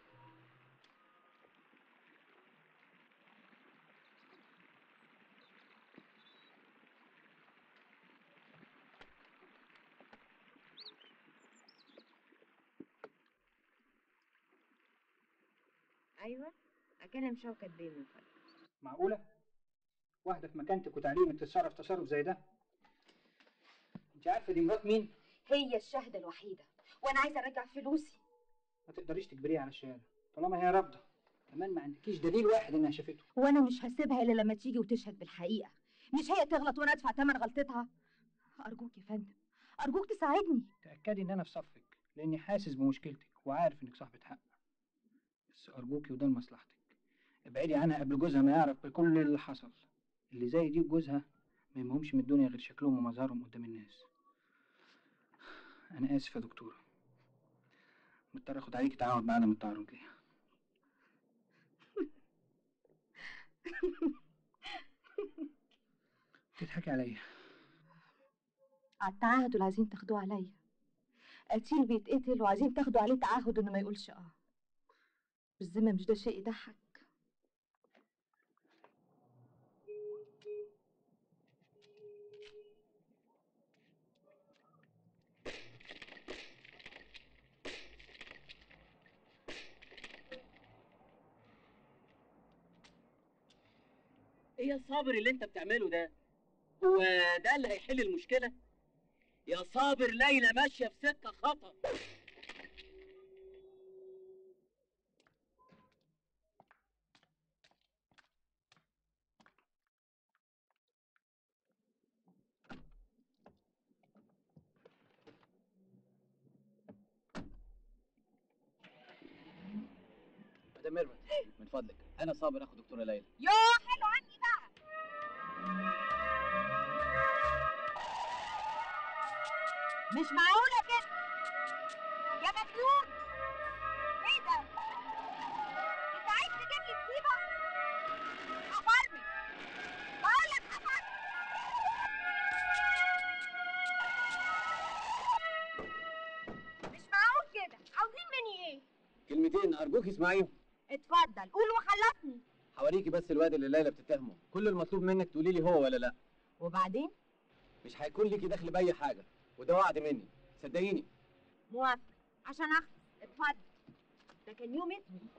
ايوه اكلم شوكت بيه من فضلك معقولة؟ واحدة في مكانتك وتعليمك تتصرف تصرف زي ده؟ انت عارفة دي مرات مين؟ هي الشاهدة الوحيدة وأنا عايزة أرجع فلوسي ما تقدريش تجبريها على الشهادة طالما هي رافضة كمان ما عندكيش دليل واحد انها شافته وأنا مش هسيبها إلا لما تيجي وتشهد بالحقيقة مش هي تغلط وأنا أدفع ثمن غلطتها أرجوك يا فندم أرجوك تساعدني تأكدي ان انا في صفك لاني حاسس بمشكلتك وعارف انك صاحبة حق بس ارجوكي وده لمصلحتك ابعدي عنها قبل جوزها ما يعرف بكل اللي حصل اللي زي دي وجوزها ما يهمهمش من الدنيا غير شكلهم ومظهرهم قدام الناس انا اسف يا دكتورة مضطر اخد عليك تعاون بعدم التعرض ليها تضحكي عليا على التعهد اللي عايزين تاخدوه عليا قتيل بيتقتل وعايزين تاخدوا عليه تعهد إنه ما يقولش آه بالذمة مش ده شيء يضحك ايه يا صابر اللي انت بتعمله ده هو ده اللي هيحل المشكله يا صابر ليلى ماشيه في سكه خطا مدام ميرفت من فضلك انا صابر اخو دكتوره ليلى يوه حلو عني بقى مش معقولة كده يا مجنون ايه ده؟ انت عايز تجيب لي مصيبة؟ هفرمي بقول لك هفرمي مش معقول كده عاوزين مني ايه؟ كلمتين ارجوك اسمعيهم اتفضل قول وخلصني هوريكي بس الواد اللي ليلى بتتهمه كل المطلوب منك تقولي لي هو ولا لا وبعدين مش هيكون ليكي دخل باي حاجه وده وعد مني صدقيني موافق عشان اخلص اتفضل ده كان يوم اسود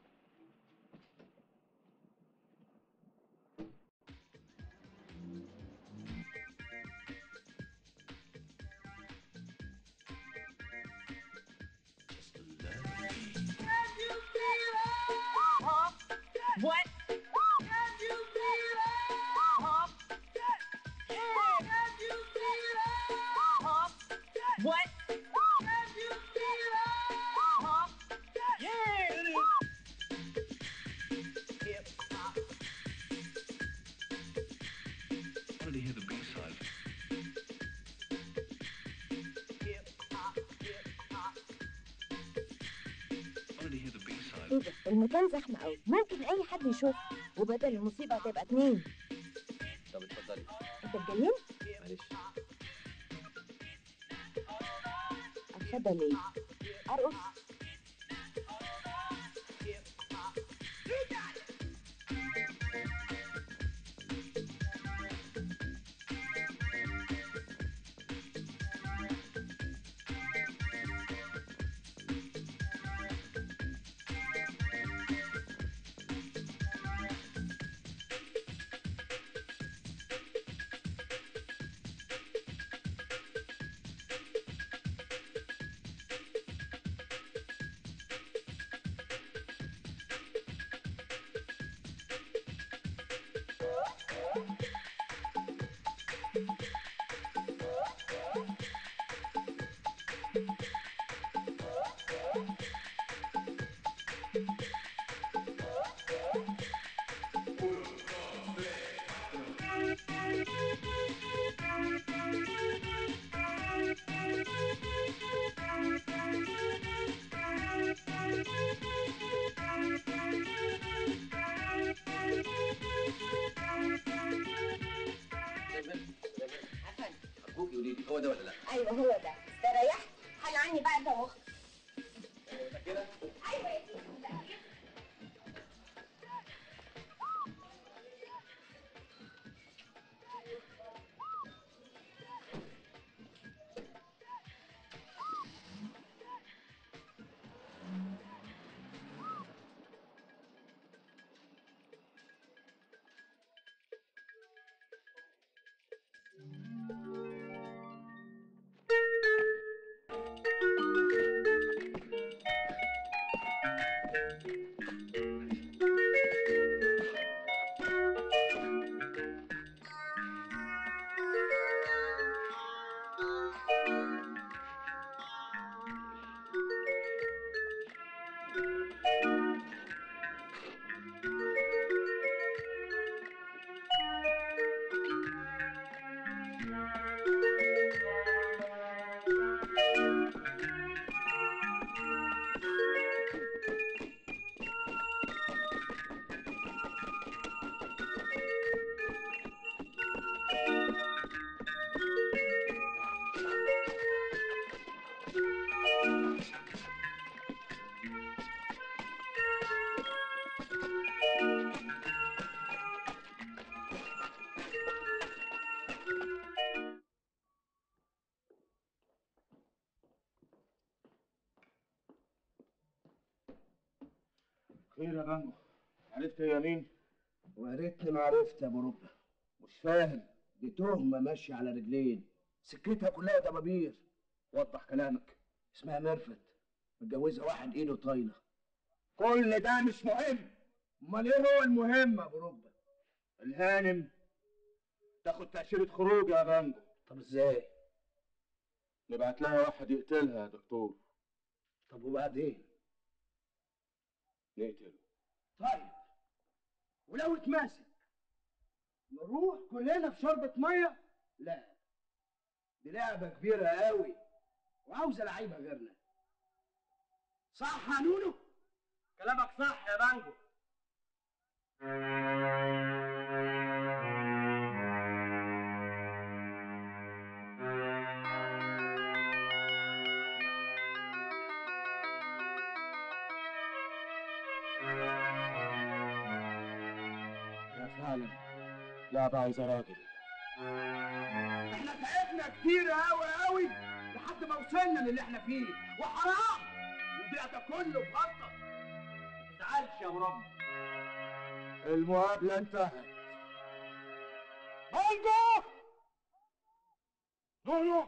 What? What? wanted to hear the B-side. wanted to hear the B-side. ايه ده المكان زحمه قوي ممكن اي حد يشوف وبدل المصيبه هتبقى اتنين طب اتفضلي انت اتجننت معلش اتفضل ايه ارقص ارجوكي قولي لي هو ده ولا لا ايوه هو ده استريحت حل عني بقى انت واختك متاكده ايوه يا سيدي متأكدة. خير يا بانجو عرفت هي مين؟ ويا ريتني ما عرفت يا ابو ربع مش فاهم دي تهمه ماشيه على رجلين سكتها كلها دبابير وضح كلامك اسمها ميرفت متجوزه واحد ايده طايله كل ده مش مهم امال ايه هو المهم يا ابو ربع الهانم تاخد تأشيرة خروج يا بانجو طب ازاي نبعت لها واحد يقتلها يا دكتور طب وبعدين نقتله طيب ولو اتماسك نروح كلنا في شربة مية لا دي لعبة كبيرة قوي وعاوزة لعيبة غيرنا صح يا نونو كلامك صح يا بانجو يا فعلا لعبة عايزة راجل احنا تعبنا كتير قوي قوي لحد ما وصلنا للي احنا فيه وحرام تضيع ده كله في غلطه ما تزعلش يا مربي المقابلة انتهت مانجو نونو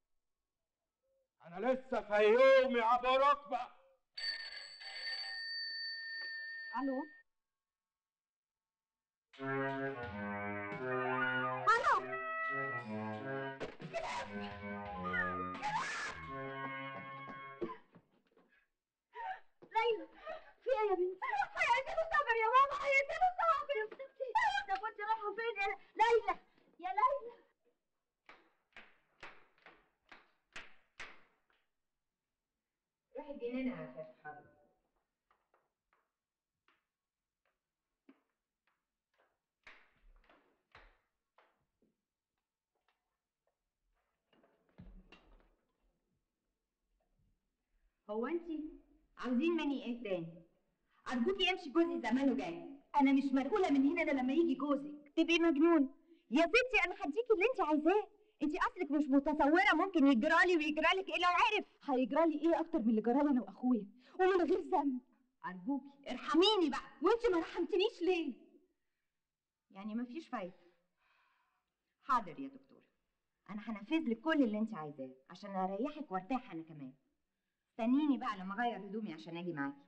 انا لسه في يومي ابو ركبه الو ليلى في ايه يا بنتي؟ حياتي صبر يا ماما حياتي صبر يا ستي ده كنت رايحه فين يا ليلى يا ليلى روحي الجنينة يا فتحي حاضر هو انت عاوزين مني ايه تاني؟ ارجوكي امشي جوزي زمانه جاي انا مش مرقوله من هنا الا لما يجي جوزك تبقي مجنون يا ستي انا هديكي اللي انت عايزاه انت اصلك مش متصوره ممكن يجرالي ويجرالك ايه لو عرف هيجرالي ايه اكتر من اللي جرالي انا واخويا ومن غير ذنب ارجوكي ارحميني بقى وانت ما رحمتنيش ليه يعني مفيش فايدة حاضر يا دكتورة أنا هنفذ لك كل اللي أنت عايزاه عشان أريحك وأرتاح أنا كمان استنيني بقى لما أغير هدومي عشان أجي معاكي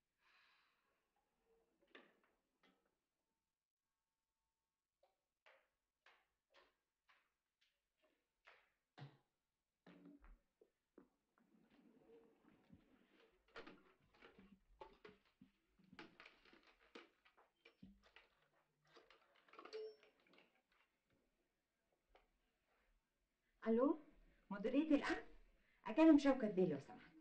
ألو مديرية الأمن أكلم شوكة بيه لو سمحت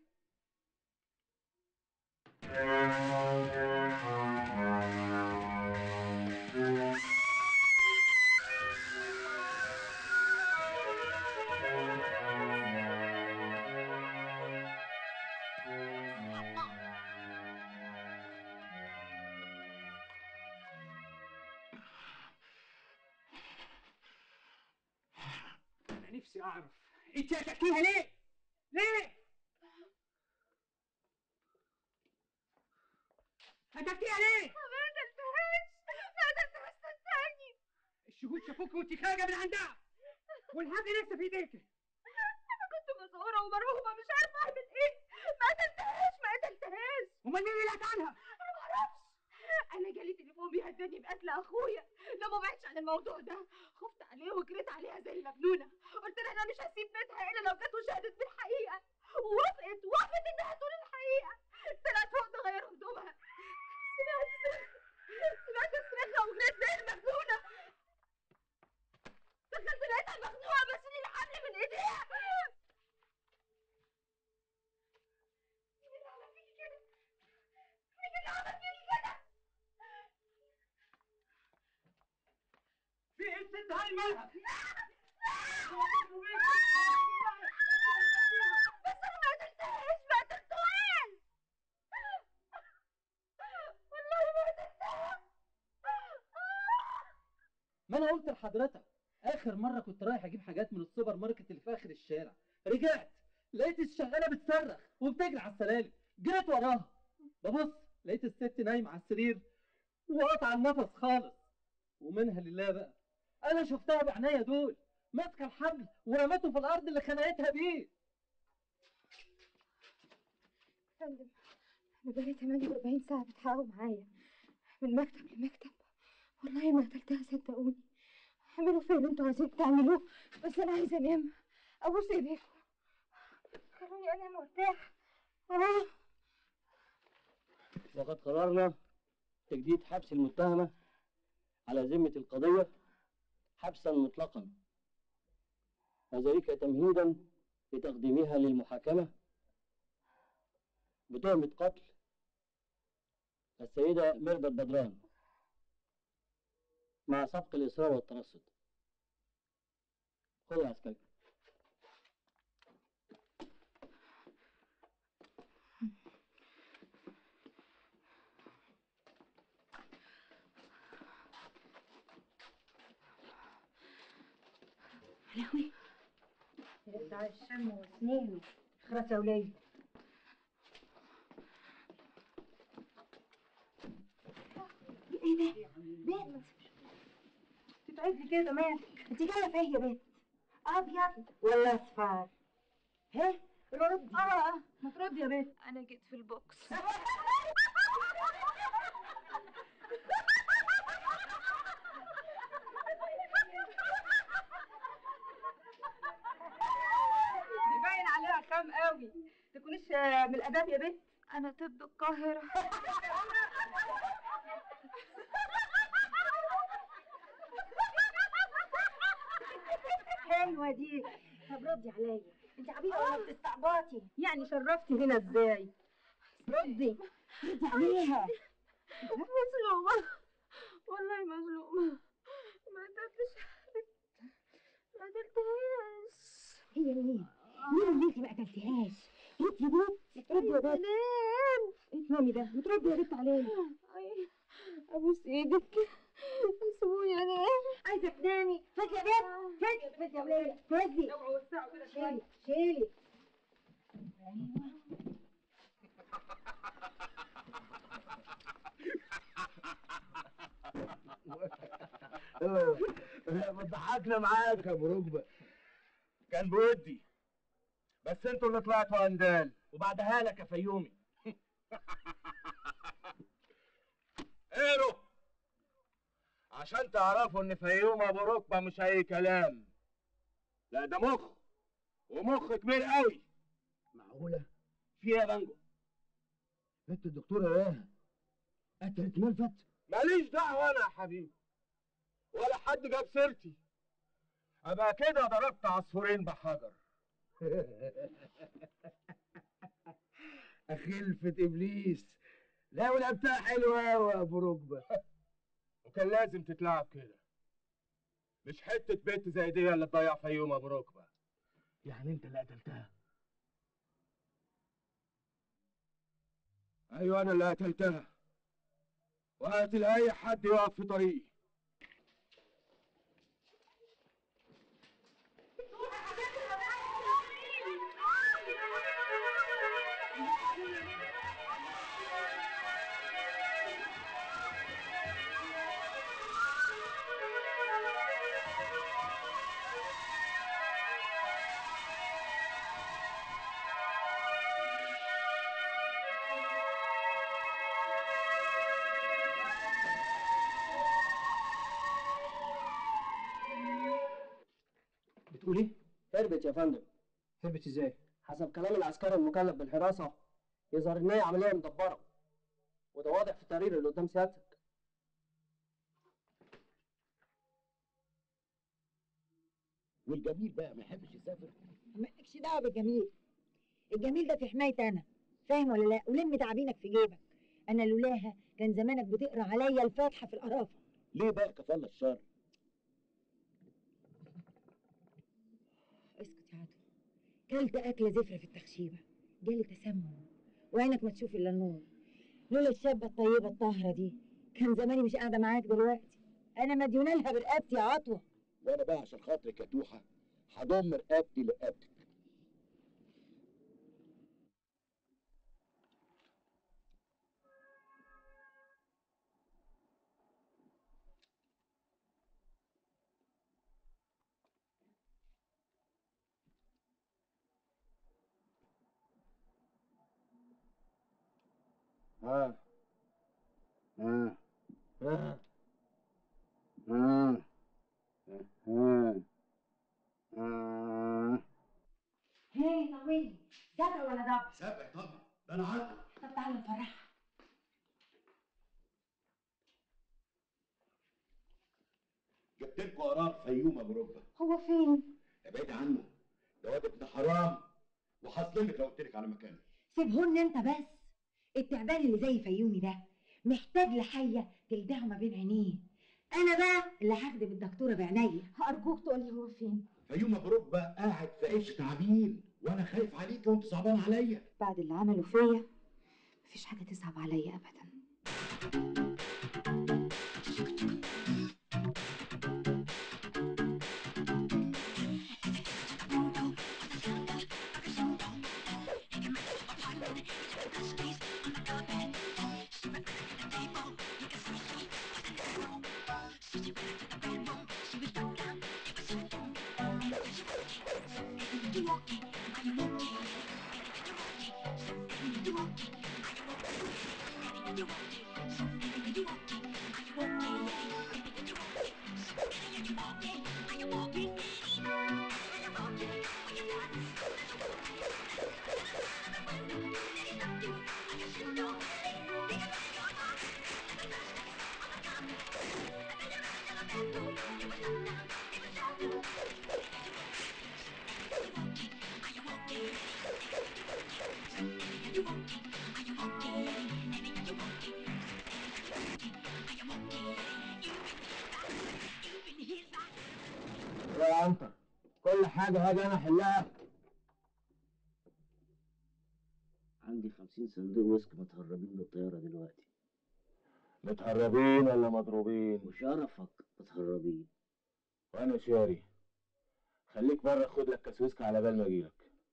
انا نفسي اعرف انت قتلتيها ليه؟ ليه؟ قتلتيها ليه؟ ما قتلتهاش ما قتلتهاش صدقني الشهود شافوك وانت خارجه من عندها والحاجه لسه في ايديك انا كنت مسعوره ومرعوبه مش عارفه اعمل ايه ما قتلتهاش ما قتلتهاش امال مين اللي قتلها؟ انا ما اعرفش انا جالي تليفون بيهددني بقتل اخويا لو ما بعدش عن الموضوع ده خفت عليه وجريت عليها زي المجنونه قلت لها انا مش هسيب بيتها الا لو جت وشهدت بالحقيقه ووافقت وافقت انها تقول الحقيقه طلعت فوق تغير هدومها سمعت صريخ سمعت صريخها وجريت زي المجنونه دخلت لقيتها مخنوقه بس لي الحبل من ايديها مين اللي عمل فيكي كده؟ مين اللي عمل فيكي كده؟ في ايه الست هاي مالها؟ بس انا ما قتلتهاش ما قتلتهاش والله ما قتلتها ما انا قلت لحضرتك اخر مره كنت رايح اجيب حاجات من السوبر ماركت اللي في اخر الشارع رجعت لقيت الشغاله بتصرخ وبتجري على السلالم جريت وراها ببص لقيت الست نايمه على السرير وقاطعه النفس خالص ومنها لله بقى انا شفتها بعناية دول ماسكه الحبل ورمته في الارض اللي خنقتها بيه فندم انا بقالي 48 ساعه بتحققوا معايا من مكتب لمكتب والله ما قتلتها صدقوني اعملوا فيا اللي انتوا عايزين تعملوه بس انا عايزه انام ابوس ايديكم خلوني انام وارتاح اه وقد قررنا تجديد حبس المتهمة على ذمة القضية حبسا مطلقا وذلك تمهيدا لتقديمها للمحاكمة بتهمة قتل السيدة ميرفت بدران مع سبق الإصرار والترصد خذ يا عسكري لهوي بتاع الشم وسنينه خلاص يا وليد ايه ده؟ بنت تتعدي كده مالك؟ انت جايه فيا يا بنت؟ ابيض ولا اصفر؟ ها؟ ردي اه ما تردي يا بنت انا جيت في البوكس دي باين عليها خام قوي تكونيش آه، من الاداب يا بنت انا طب القاهره حلوه دي طب ردي عليا انت عبيطه ولا بتستعبطي يعني شرفتي هنا ازاي ردي ردي عليها مظلومه والله مظلومه ما قدرتش ما قدرتهاش هي مين؟ مين اللي انت ما قتلتيهاش؟ انت يا بنت ردي يا بنت اتنامي ده وتردي يا بنت عليا أي، ابوس ايدك سيبوني انام عايزه تنامي فاتي يا بنت فاتي فاتي يا وليه فاتي شيلي شيلي بتضحكنا معاك يا ابو ركبه كان بودي بس انتوا اللي طلعتوا اندال وبعدها لك يا فيومي اقروا عشان تعرفوا ان فيوم ابو ركبه مش اي كلام لا ده مخ ومخ كبير قوي معقولة؟ في ايه يا بانجو بنت الدكتورة ايه؟ قتلت ملفت؟ ماليش دعوه انا يا حبيبي ولا حد جاب سيرتي ابقى كده ضربت عصفورين بحجر خلفة ابليس لا ولعبتها حلوة قوي يا ابو ركبة وكان لازم تتلعب كده مش حته بنت زي دي اللي تضيع فيوم ابو ركبه يعني انت اللي قتلتها ايوه انا اللي قتلتها وقتل اي حد يقف في طريقي بتقول ايه؟ هربت يا فندم هربت ازاي؟ حسب كلام العسكري المكلف بالحراسة يظهر ان هي عملية مدبرة وده واضح في التقرير اللي قدام سيادتك والجميل بقى ما يحبش يسافر مالكش دعوه بالجميل الجميل ده في حمايتي انا فاهم ولا لا ولم تعبينك في جيبك انا لولاها كان زمانك بتقرا عليا الفاتحه في القرافه ليه بقى كفالة الشر؟ اسكت يا عطوة كلت اكله زفره في التخشيبه جالي تسمم وعينك ما تشوف الا النور لولا الشابه الطيبه الطاهره دي كان زماني مش قاعده معاك دلوقتي انا مديونه لها برقبتي يا عطوه وانا بقى عشان خاطرك يا توحة هضم رقبتي لرقبتك ها ها ها ها ها ها هي طويلي سبع ولا ضبع سبع طبعا ده انا عارفه طب تعالى نفرحها جبت لكم قرار فيوم ابو ركبه هو فين ابعد عنه ده واد ابن حرام وهظلمك لو قلت لك على مكانه سيبهن انت بس التعبان اللي زي فيومي ده محتاج لحيه تلدعه ما بين عينيه انا بقى اللي هخدم الدكتوره بعينيا ارجوك تقولي هو فين فيوم ابو ركبه قاعد في عيش تعبين وانا خايف عليك وانت صعبان عليا بعد اللي عمله فيا مفيش حاجه تصعب عليا ابدا يا عنتر كل حاجة هاجي أنا أحلها عندي خمسين صندوق ويسك متهربين بالطيارة دلوقتي متهربين ولا مضروبين وشرفك متهربين وأنا شاري خليك بره خد لك كاس ويسكي على بال ما أجيلك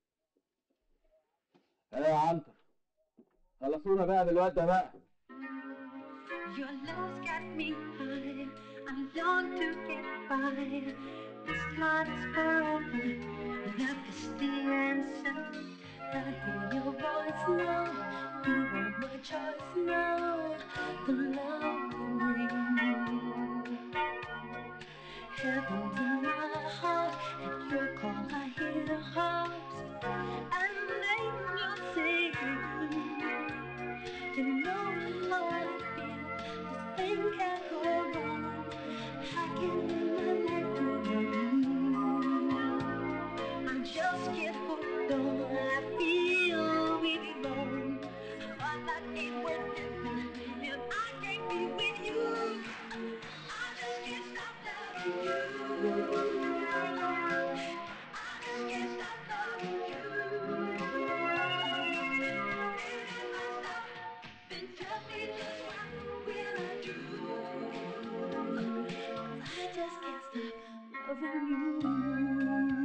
إيه يا عنتر خلصونا بقى بالواد ده بقى Your love's got me high. I long to get by. This time is forever. Love is the answer. I hear your voice now. You are my choice now. The love will ring. Heaven's in my heart. At your call, I hear harps and angels sing. You know how I feel. This thing can't go wrong. I can live my life without you. I just get hooked on. I feel we belong. All I need was heaven. If I can't be with you, I just can't stop loving you. I just can't stop loving you. If I stop, then tell me just what will I do? 'Cause I just can't stop loving you.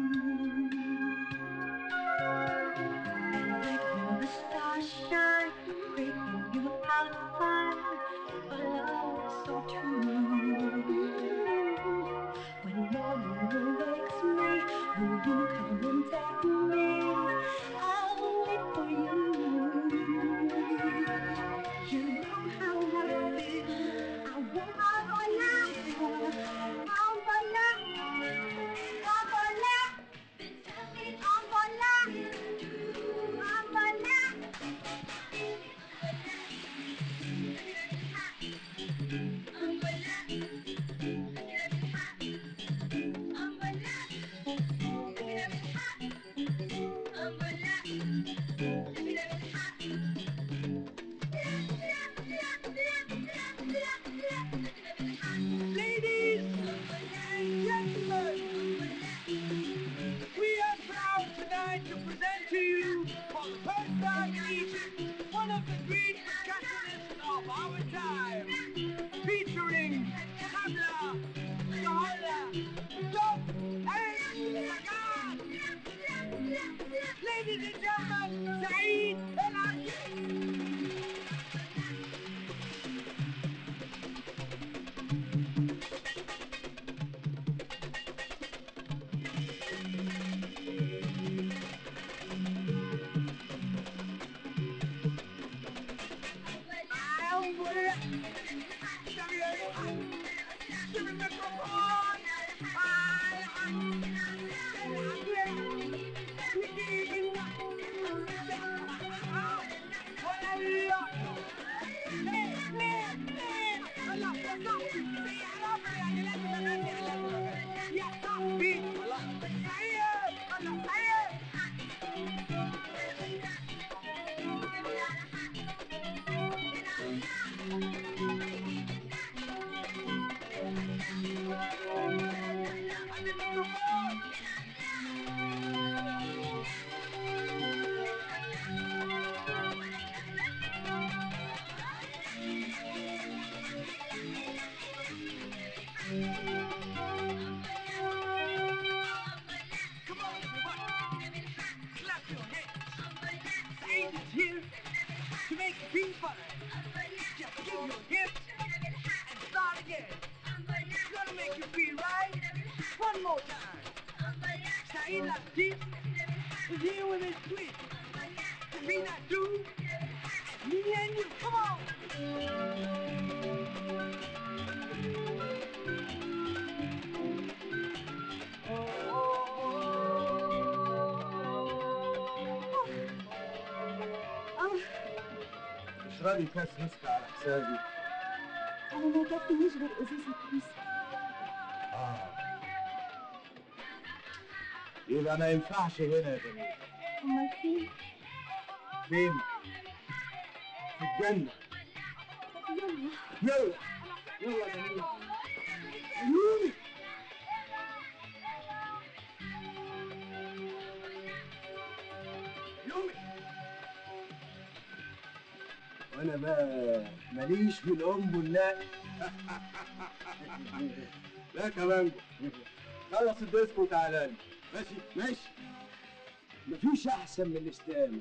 And like where the stars shine, breaking you out of fire, a love so true. When morning awakes me, will you come and take me? I'll wait for you. You know how I feel. I want you to I'm gonna, I'm gonna, then tell me I'm gonna, I'm gonna. Ladies and gentlemen, we are proud tonight to present to you, for the first time in Egypt, one of the great percussionists of our time, featuring Hamla, Sahala, Dub, and Sagan. Ladies and gentlemen, Saeed El Arjis. Come on, everybody. Clap your hands. Saeed is here to make you feel fine. Just give your hips and start again. It's gonna make you feel right. One more time. Saeed Latif is here with his twist. Sabina Du, and me and you. Come on. اشربي كاس ويسكي على حسابي انا ما كفينيش غير ازازه ويسكي اه يبقى ما ينفعش هنا يا جميل امال فين فين؟ في الجنة يلا يلا يلا يا جميل عيوني يومي وانا بقى ماليش في الام واللا لا كمانجو خلص الديسك وتعالى لي ماشي ماشي مفيش احسن من الاستقامه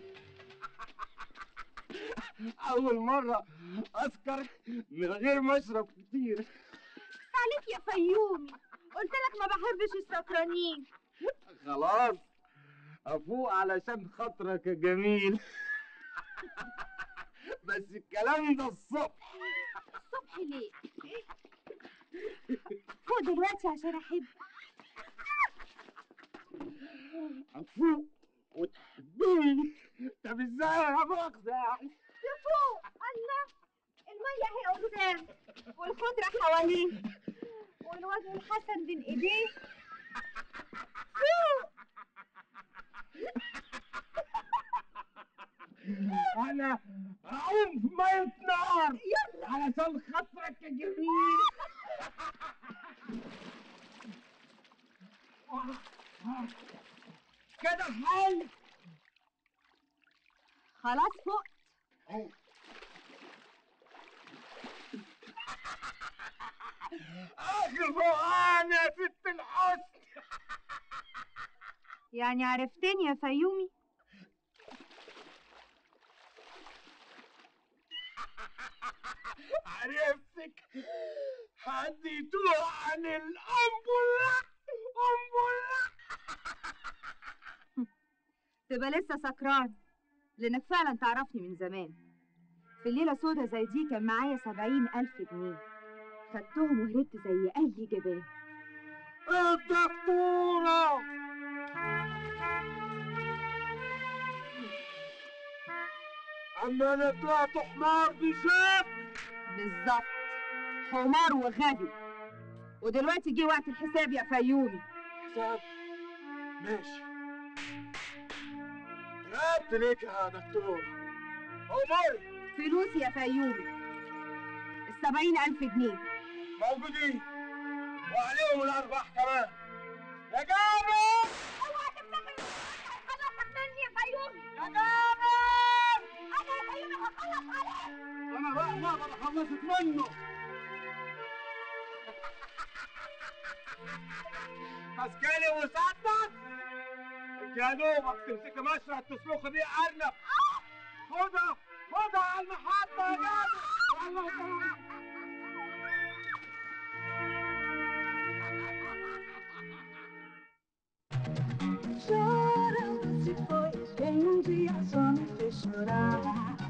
اول مره اسكر من غير ما اشرب كتير عليك يا فيومي قلت لك ما بحبش السكرانين خلاص افوق علشان خاطرك يا جميل بس الكلام ده الصبح الصبح ليه فوق دلوقتي عشان احب افوق وتحبيني طب ازاي يا مؤاخذة يعني فوق الله المية هي قدام والخضرة حواليه والوجه الحسن بين ايديه فوق انا اعوم في ميه نار علشان خاطرك يا جميل كده حل خلاص فوق اخر فوقان يا ست الحسن يعني عرفتني يا فيومي عرفتك حديتوها عن الأنبولة أنبولة تبقى لسه سكران لانك فعلا تعرفني من زمان في الليلة سودا زي دي كان معايا سبعين ألف جنيه خدتهم وهربت زي أي جبان الدكتورة أما أنا طلعت حمار بشكل بالظبط حمار وغبي ودلوقتي جه وقت الحساب يا فيومي حساب ماشي رقبت ليك يا دكتور أمر فلوسي يا فيومي السبعين ألف جنيه موجودين وعليهم الأرباح كمان يا جابر اوعى تفتكر هخلصك مني يا فيومي يا جابر انا يا فيومي هخلص عليك أنا بقى ما أقدر خلصت منه مسكني وسطك انت يا دوبك تمسكي مشرط تسلخي بيه أرنب خدها خدها على المحطة يا جابر والله يسلمك Chorando se foi, quem um dia só me fez chorar.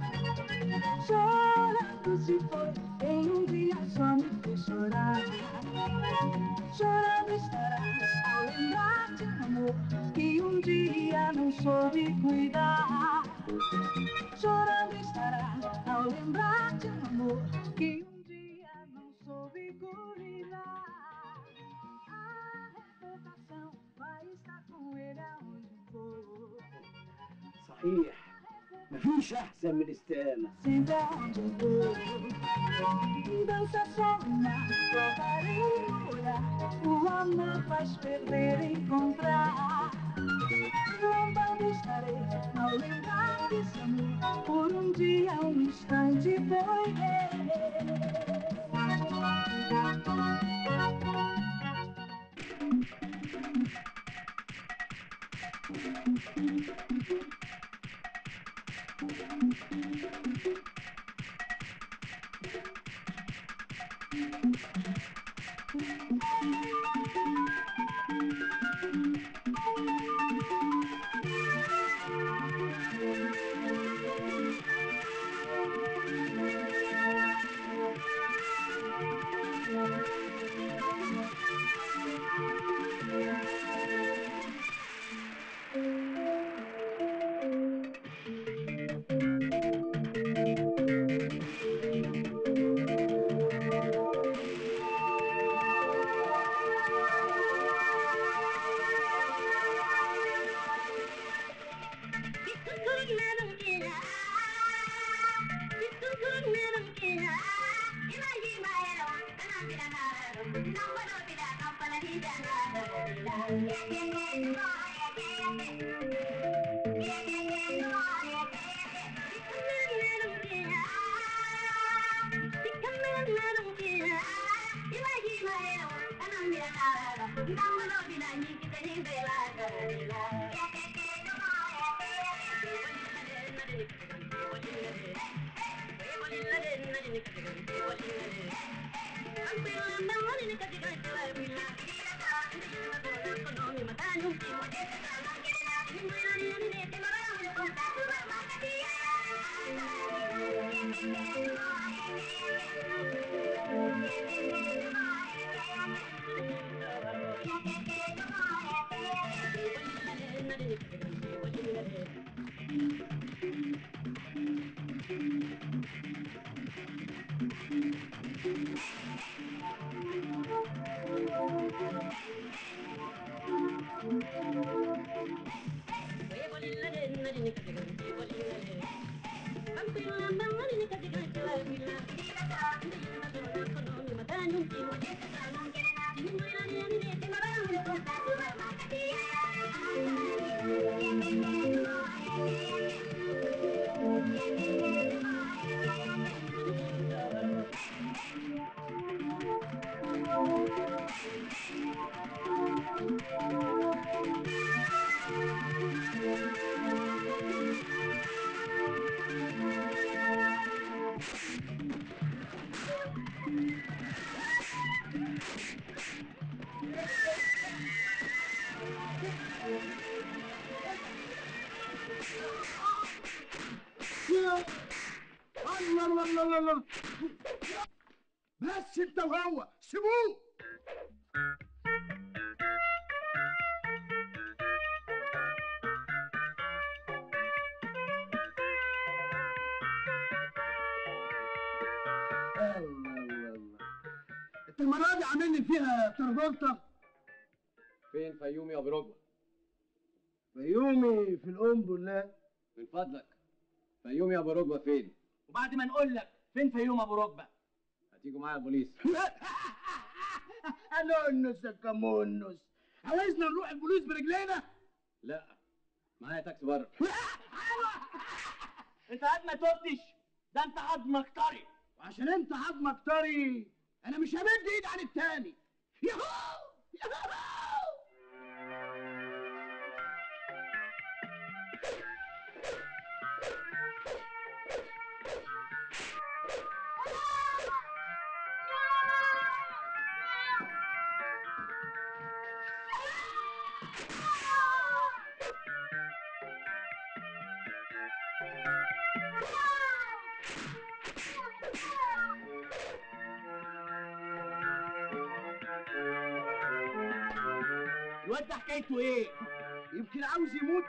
Chorando se foi, quem um dia só me fez chorar. Chorando estarás ao lembrar de um amor que um dia não soube cuidar. Chorando estarás ao lembrar de um amor que um dia não soube cuidar. A reputação vai estar com ele aonde for. صحيح مفيش احسن من الاستقامه Sempre aonde eu vou. Dança só uma, provarei um olhar. O amor faz perder e encontrar. Lombando estarei ao lembrar desse amor. Por um dia, um instante foi Good little الله الله الله الله الله بس انت وهو سيبوه الله الله الله انت المره دي عامل لي فيها تربلطه فين فيومي يا ابو ركبه فيومي في القنبل لا من فضلك فيومي يا ابو ركبه فين وبعد ما نقول لك فين فيوم ابو ركبه هتيجوا معايا البوليس انونس يا كمونس عاوزنا نروح البوليس برجلينا لا معايا تاكسي بره انت قد ما تفتش ده انت عظمك طري وعشان انت عظمك طري انا مش همد ايد عن التاني يهو يهو الواد ده حكايته ايه؟ يمكن عاوز يموت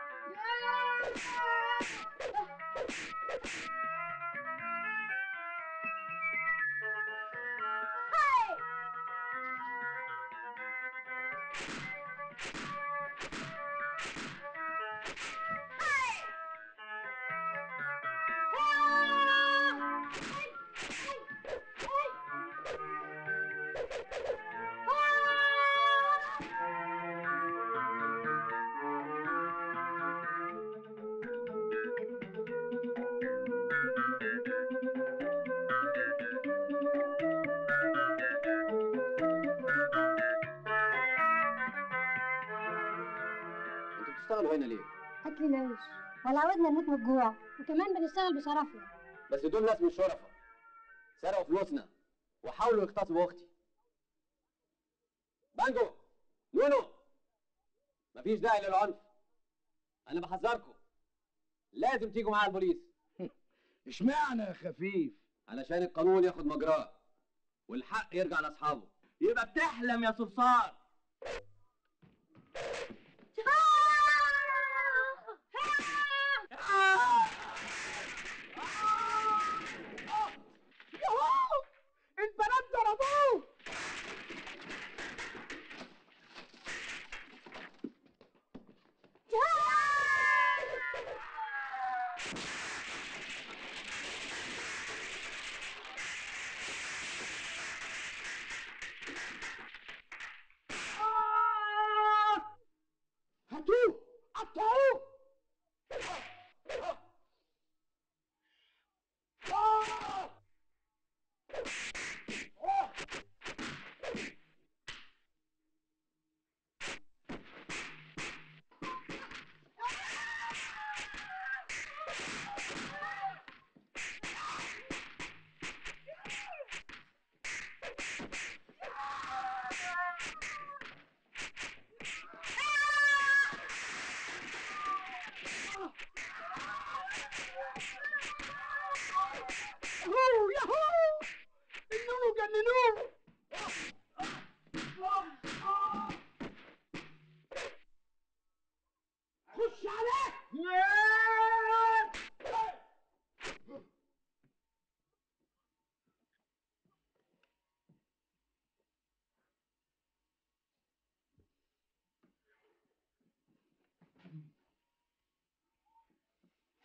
انتوا بتشتغلوا هنا ليه اكل العيش ولا عودنا نموت من الجوع وكمان بنشتغل بشرفنا بس دول ناس مش شرفة سرقوا فلوسنا وحاولوا يغتصبوا اختي بانجو نونو مفيش داعي للعنف انا بحذركم لازم تيجوا معايا البوليس اشمعنى يا خفيف علشان القانون ياخد مجراه والحق يرجع لاصحابه يبقى بتحلم يا صرصار البنات ضربوه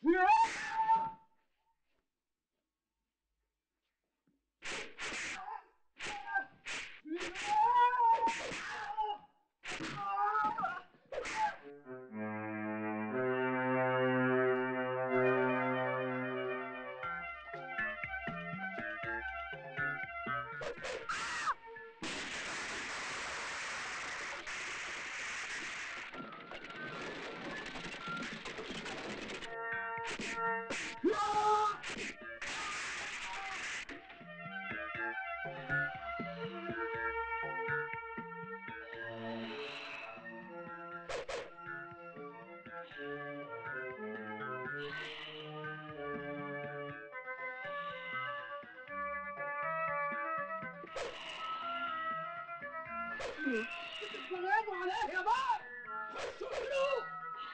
بتتفرجوا على ايه يا بار؟ خشوا اقتلوه!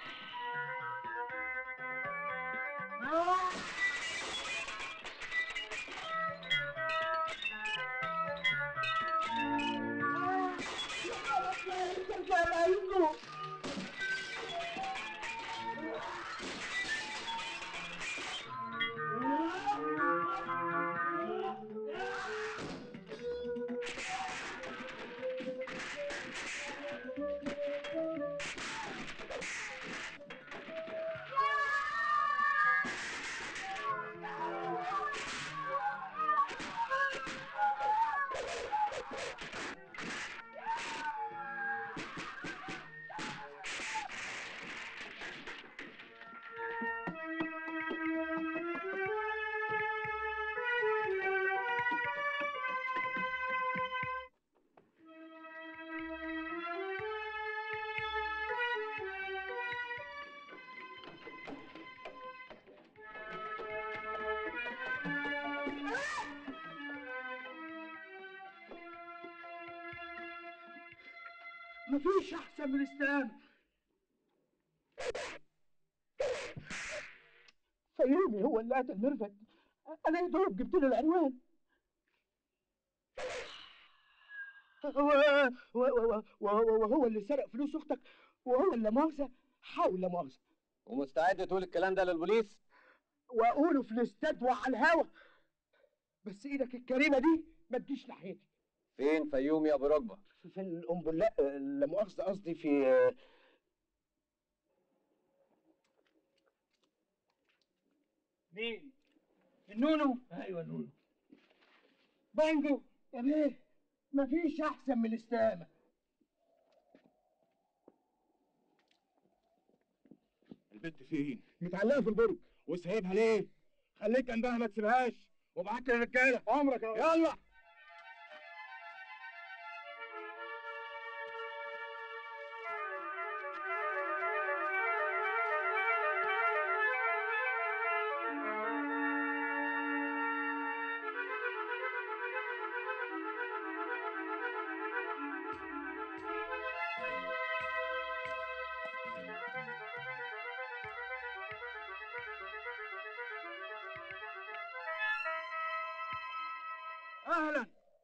مفيش احسن من استلام فيومي هو اللي قتل ميرفت انا يا دوب جبت له العنوان و- و- و- و- وهو اللي سرق فلوس اختك وهو اللي مؤاخذه حول لا مؤاخذه ومستعد تقول الكلام ده للبوليس واقوله في الاستاد وعلى الهوا بس ايدك الكريمه دي ما تجيش ناحيتي فين فيوم يا ابو ركبه في القنبله لا مؤاخذه قصدي في مين؟ النونو؟ ايوه نونو بانجو يا بيه مفيش احسن من الاستقامه البت فين؟ متعلقه في البرج وسايبها ليه؟ خليك جنبها ما تسيبهاش وابعت لي الرجاله عمرك يلا اهلا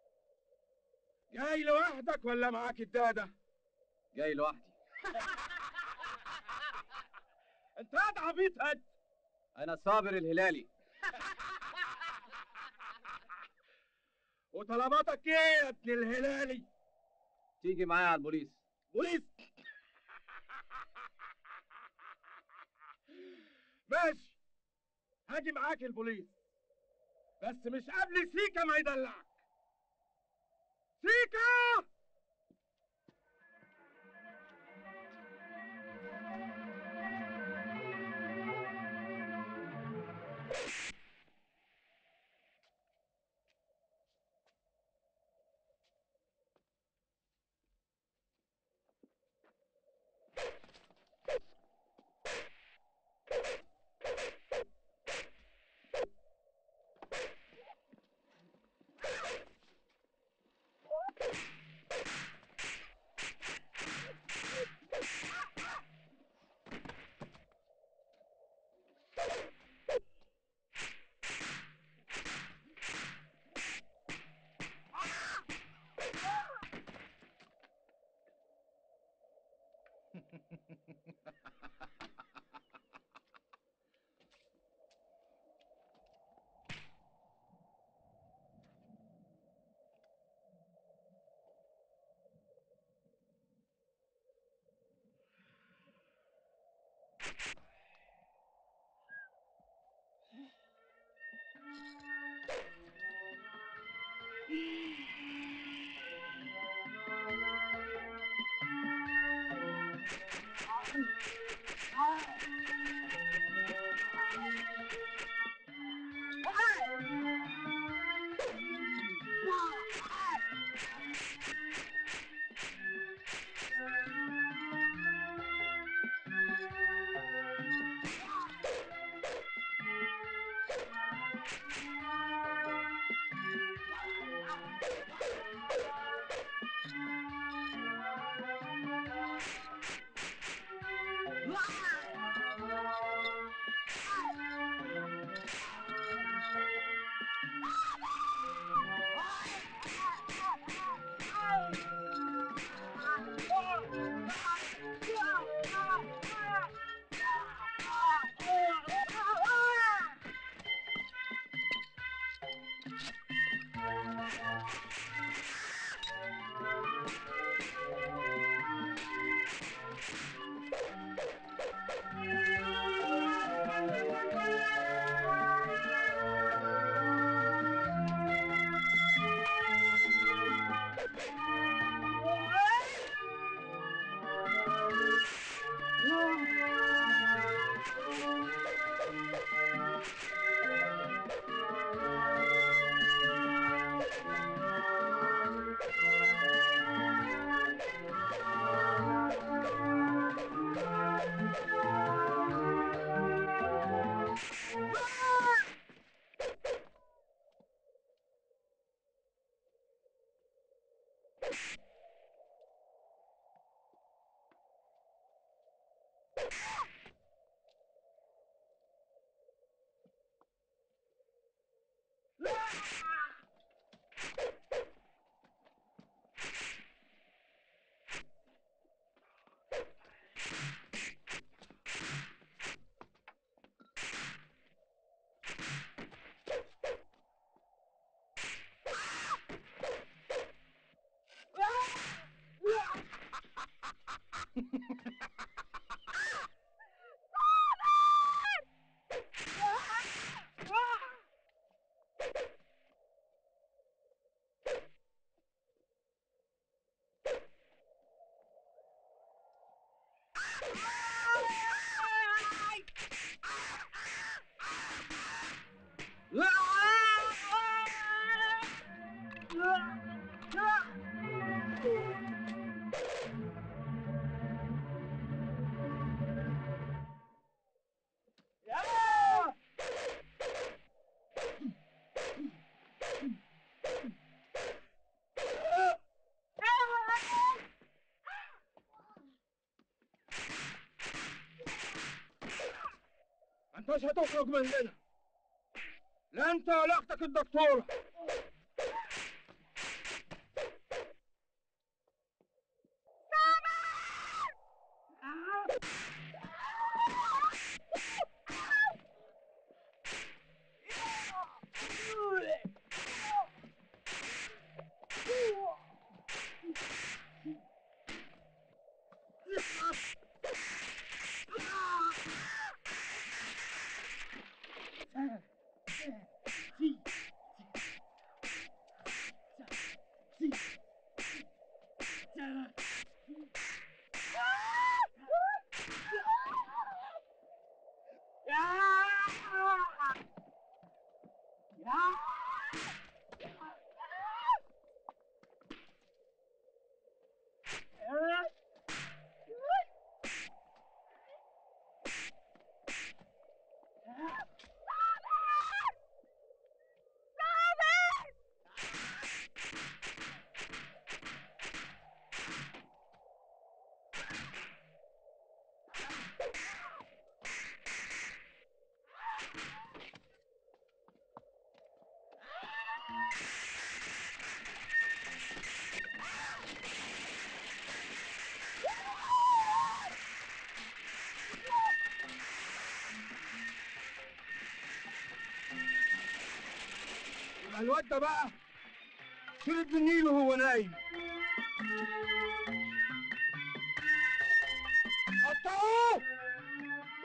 جاي لوحدك ولا معاك الداده؟ جاي لوحدي انت قاعد عبيط هد انا صابر الهلالي وطلباتك ايه يا ابن الهلالي؟ تيجي معايا على البوليس بوليس ماشي هاجي معاك البوليس بس مش قبل سيكا ما يدلعك سيكا انت مش هتخرج من هنا لا انت ولا اختك الدكتوره يبقى الواد ده بقى شرب من النيل وهو نايم قطعوه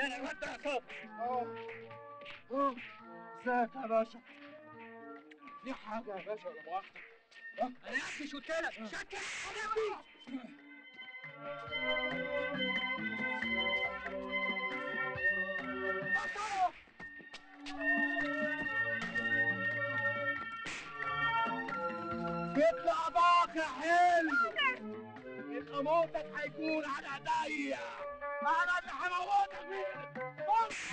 انا الواد ده يا صبري اه اه ازيك يا باشا في حاجه يا باشا ولا مؤاخذه انا يا ابني مش قلت لك شكل تطلع باقي حلو يبقى موتك هيكون على ايديا انا اللي هموتك بص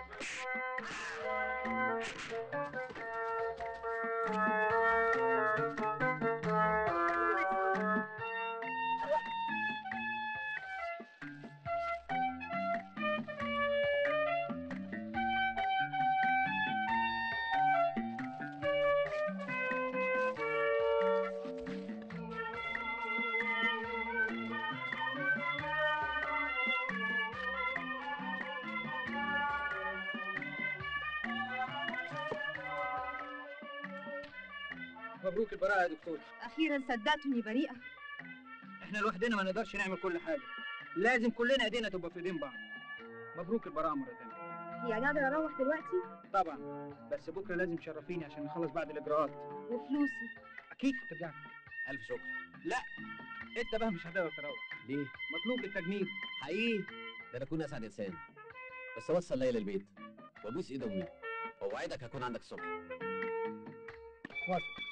مبروك البراءة يا دكتور اخيرا صدقت اني بريئه احنا لوحدنا ما نقدرش نعمل كل حاجة لازم كلنا ايدينا تبقى في ايدين بعض مبروك البراءة مرة تانية يعني اقدر اروح دلوقتي طبعا بس بكرة لازم تشرفيني عشان نخلص بعد الإجراءات وفلوسي أكيد هترجع ألف شكر لا أنت بقى مش هتقدر تروح ليه؟ مطلوب للتجنيد حقيقي ده انا اكون اسعد انسان بس اوصل ليلى البيت وابوس ايد امي واوعدك هكون عندك الصبح موافق